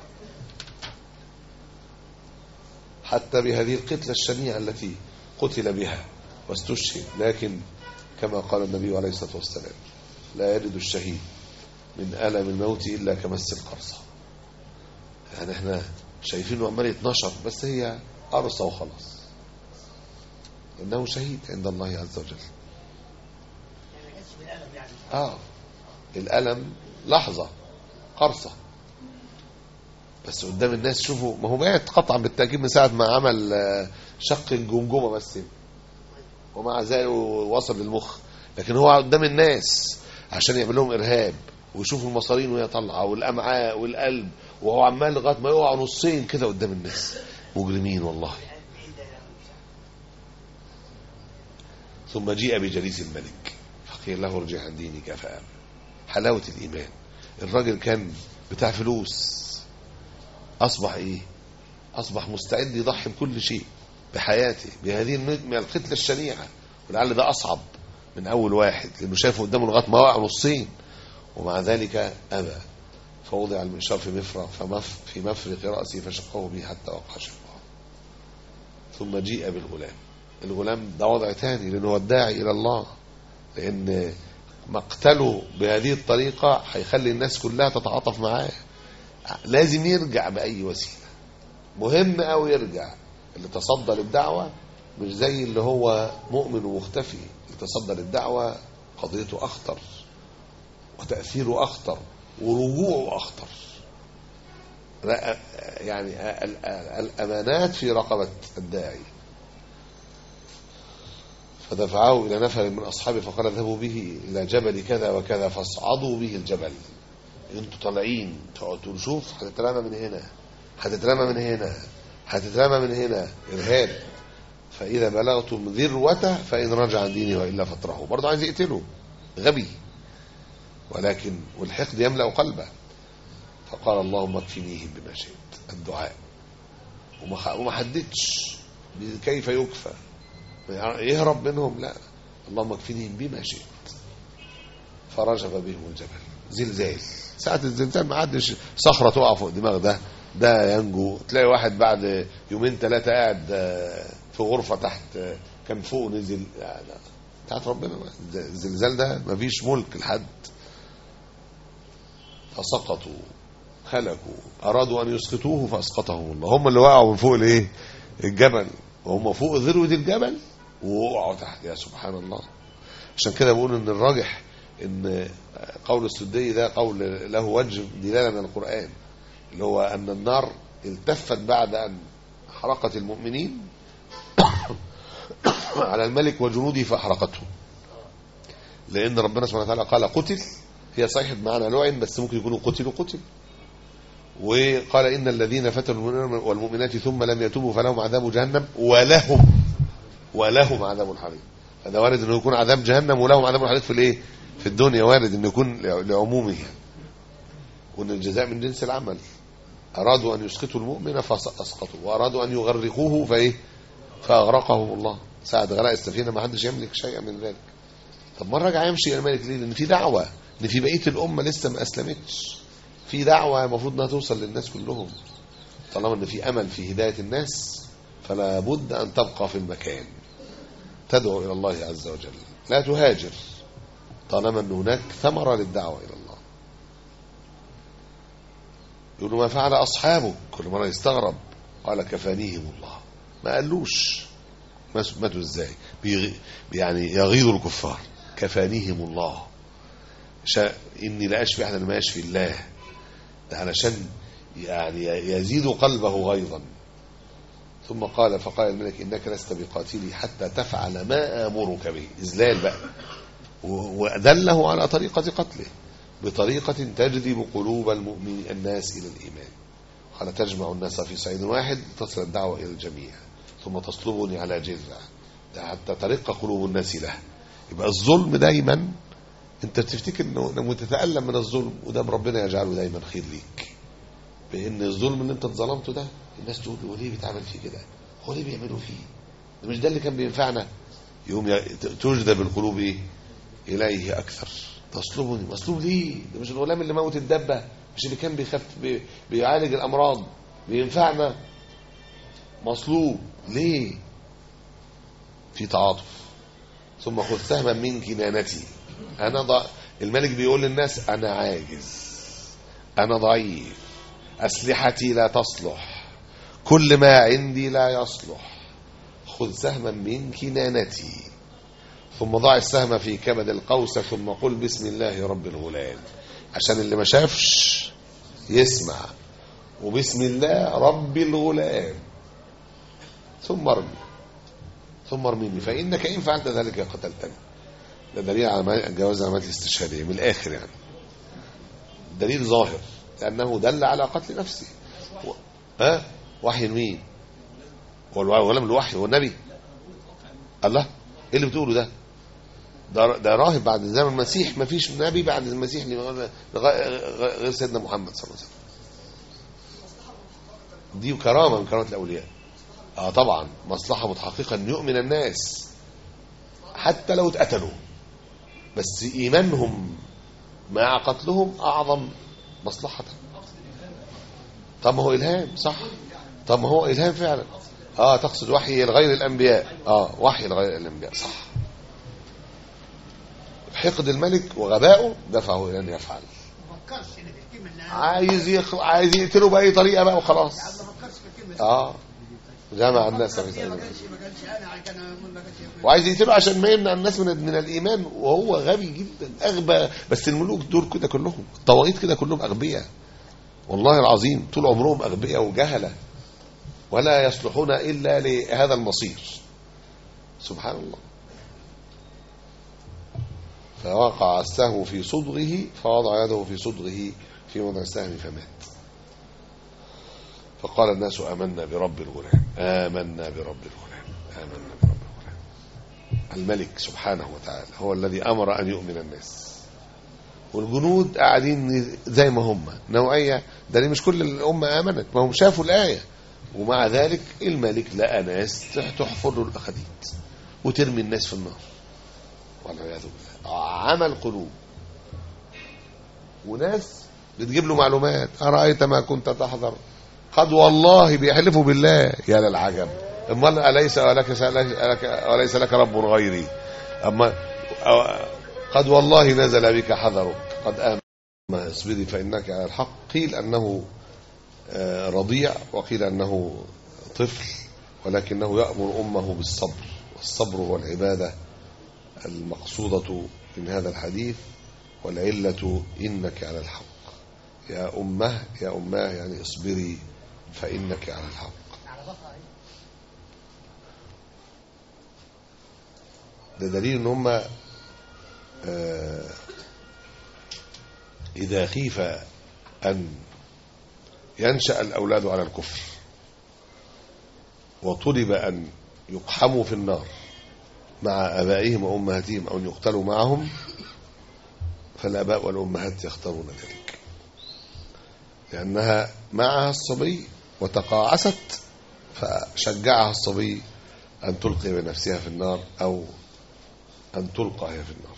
حتى بهذه القتلة الشنيعة التي قتل بها واستشهد لكن كما قال النبي عليه الصلاة والسلام لا يجد الشهيد من ألم الموت إلا كمس القرصة يعني احنا شايفينه عمال يتنشر بس هي قرصة وخلاص إنه شهيد عند الله عز وجل يعني ما يحسش بالالم يعني آه الألم لحظة قرصة بس قدام الناس شوفوا ما هو مات قطعا بالتأكيد من ساعة ما عمل آه، شق الجمجمة بس ومع ذلك وصل للمخ لكن هو قدام الناس عشان يعمل لهم إرهاب ويشوفوا المصارين وهي طالعة والأمعاء والقلب وهو عمال لغاية ما يقع نصين كده قدام الناس مجرمين والله ثم جيء بجليس الملك فقيل له ارجع عن دينك فآمن حلاوة الإيمان الراجل كان بتاع فلوس أصبح إيه أصبح مستعد يضحي بكل شيء بحياته بهذه الن- من القتلة الشنيعة ولعل ده أصعب من أول واحد لأنه شايفه قدامه لغاية ما وقع نصين ومع ذلك أبى فوضع المنشار في مفرق فمف في مفرق رأسه فشقه به حتى وقع شقه ثم جيء بالغلام الغلام ده وضع تاني لأنه هو الداعي إلى الله لأن مقتله بهذه الطريقة هيخلي الناس كلها تتعاطف معاه لازم يرجع بأي وسيلة مهم أو يرجع اللي تصدى للدعوة مش زي اللي هو مؤمن ومختفي اللي تصدى للدعوة قضيته أخطر وتأثيره أخطر ورجوعه أخطر لا يعني ال- ال- الأمانات في رقبة الداعي فدفعه إلى نفر من أصحابه فقال اذهبوا به إلى جبل كذا وكذا فاصعدوا به الجبل انتوا طالعين تقعدوا شوف هتترمى من هنا هتترمى من هنا هتترمى من هنا إرهاب فإذا بلغتم ذروته فإن رجع عن دينه وإلا فاطرحوه برضه عايز يقتله غبي ولكن والحقد يملأ قلبه فقال اللهم اكفنيهم بما شئت الدعاء وما خ- وما حددش كيف يكفى يهرب منهم لا اللهم اكفنيهم بما شئت فرجف بهم الجبل زلزال ساعة الزلزال ما عادش صخرة تقع فوق دماغ ده ده ينجو تلاقي واحد بعد يومين ثلاثة قاعد آه، في غرفة تحت آه، كان فوق نزل لا لا بتاعت ربنا بقى. الزلزال ده مفيش ملك لحد فسقطوا هلكوا أرادوا أن يسقطوه فأسقطهم الله هم اللي وقعوا من فوق الإيه الجبل وهم فوق ذروة الجبل ووقعوا تحت يا سبحان الله عشان كده بقول إن الراجح إن قول السدي ده قول له وجه دلالة من القرآن اللي هو أن النار التفت بعد أن حرقت المؤمنين على الملك وجنوده فأحرقته لأن ربنا سبحانه وتعالى قال قتل هي صحيح بمعنى لعن بس ممكن يكونوا قتلوا قتل وقال إن الذين فتنوا المؤمنين والمؤمنات ثم لم يتوبوا فلهم عذاب جهنم ولهم ولهم عذاب الحريق هذا وارد انه يكون عذاب جهنم ولهم عذاب الحريق في الايه في الدنيا وارد انه يكون لعمومه وان الجزاء من جنس العمل ارادوا ان يسقطوا المؤمن فاسقطوا وارادوا ان يغرقوه فايه فاغرقهم الله ساعة غلاء السفينه ما حدش يملك شيئا من ذلك طب ما رجع يمشي الى الملك ليه لان في دعوه ان في بقيه الامه لسه ما اسلمتش في دعوه المفروض انها توصل للناس كلهم طالما ان في امل في هدايه الناس فلا بد ان تبقى في المكان تدعو الى الله عز وجل لا تهاجر طالما ان هناك ثمره للدعوه الى الله يقول ما فعل اصحابك كل مره يستغرب قال كفانيهم الله ما قالوش ماتوا ازاي بيغ... يعني يغيظ الكفار كفانيهم الله شا... اني لا اشفي احدا ما يشفي الله ده علشان يعني يزيد قلبه غيظا ثم قال فقال الملك انك لست بقاتلي حتى تفعل ما امرك به اذلال بقى ودله على طريقه قتله بطريقه تجذب قلوب المؤمن الناس الى الايمان قال تجمع الناس في صعيد واحد تصل الدعوه الى الجميع ثم تصلبني على جذع حتى ترق قلوب الناس له يبقى الظلم دايما انت بتفتكر انه لما تتالم من الظلم وده ربنا يجعله دايما خير ليك بان الظلم اللي انت اتظلمته ده الناس تقول هو ليه بيتعمل فيه كده هو ليه بيعملوا فيه ده مش ده اللي كان بينفعنا يوم تجذب القلوب ايه اليه اكثر تصلبني مصلوب ليه ده مش الغلام اللي موت الدبه مش اللي كان بيخف بي بيعالج الامراض بينفعنا مصلوب ليه في تعاطف ثم خذ سهما من كنانتي انا ض... الملك بيقول للناس انا عاجز انا ضعيف اسلحتي لا تصلح كل ما عندي لا يصلح خذ سهما من كنانتي ثم ضع السهم في كبد القوس ثم قل بسم الله رب الغلام عشان اللي ما شافش يسمع وبسم الله رب الغلام ثم ارمي ثم ارميني فانك ان فعلت ذلك قتلتني ده دليل على جواز العمليات الاستشهاديه من الاخر يعني دليل ظاهر لانه دل على قتل نفسه و... ها وحي مين هو الغلام الوحي هو النبي الله ايه اللي بتقوله ده ده, ده راهب بعد زمن المسيح ما فيش نبي بعد المسيح غير سيدنا محمد صلى الله عليه وسلم دي كرامه من كرامات الاولياء اه طبعا مصلحه متحققه ان يؤمن الناس حتى لو اتقتلوا بس ايمانهم مع قتلهم اعظم مصلحه طب ما هو الهام صح طب ما هو الهام فعلا اه تقصد وحي لغير الانبياء اه وحي لغير الانبياء صح حقد الملك وغبائه دفعه الى ان يفعل ما فكرش ان في الكلمه اللي انا عايز يخ... عايز يقتله باي طريقه بقى وخلاص ما فكرش في الكلمه دي. اه جمع الناس في فكر فيها، ما سبيل كانش ما كانش انا كان ما كانش وعايز يقتله عشان ما يمنع الناس من من الايمان وهو غبي جدا اغبى بس الملوك دول كده كلهم الطواغيت كده كلهم اغبياء والله العظيم طول عمرهم اغبياء وجهله ولا يصلحون الا لهذا المصير سبحان الله فوقع السهم في صدغه فوضع يده في صدغه في وضع السهم فمات فقال الناس آمنا برب الغلام آمنا برب الغلام آمنا برب الغلام الملك سبحانه وتعالى هو الذي أمر أن يؤمن الناس والجنود قاعدين زي ما هم نوعية ده ليه مش كل الأمة آمنت ما هم شافوا الآية ومع ذلك الملك لقى ناس تحفر له الأخديد وترمي الناس في النار والعياذ بالله عمل قلوب وناس بتجيب له معلومات أرأيت ما كنت تحذر قد والله بيحلفوا بالله يا للعجب امال أليس لك لك وليس لك رب غيري أما أو- قد والله نزل بك حذرك قد آمن ما اصبري فإنك على الحق قيل أنه آه، رضيع وقيل أنه طفل ولكنه يأمر أمه بالصبر والصبر هو العبادة المقصودة من هذا الحديث والعلة إنك على الحق يا أمه يا أماه يعني اصبري فإنك على الحق على ظهرها إيه؟ ده دليل ان هم آه، اذا خيف ان ينشا الاولاد على الكفر وطلب ان يقحموا في النار مع ابائهم وامهاتهم او ان يقتلوا معهم فالاباء والامهات يختارون ذلك لانها معها الصبي وتقاعست فشجعها الصبي أن تلقي بنفسها في النار أو أن تلقى هي في النار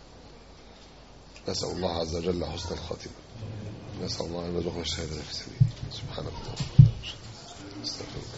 نسأل الله عز وجل حسن الخاتمة نسأل الله أن يرزقنا الشهادة في سبيله سبحانك اللهم وبحمدك. استغفر الله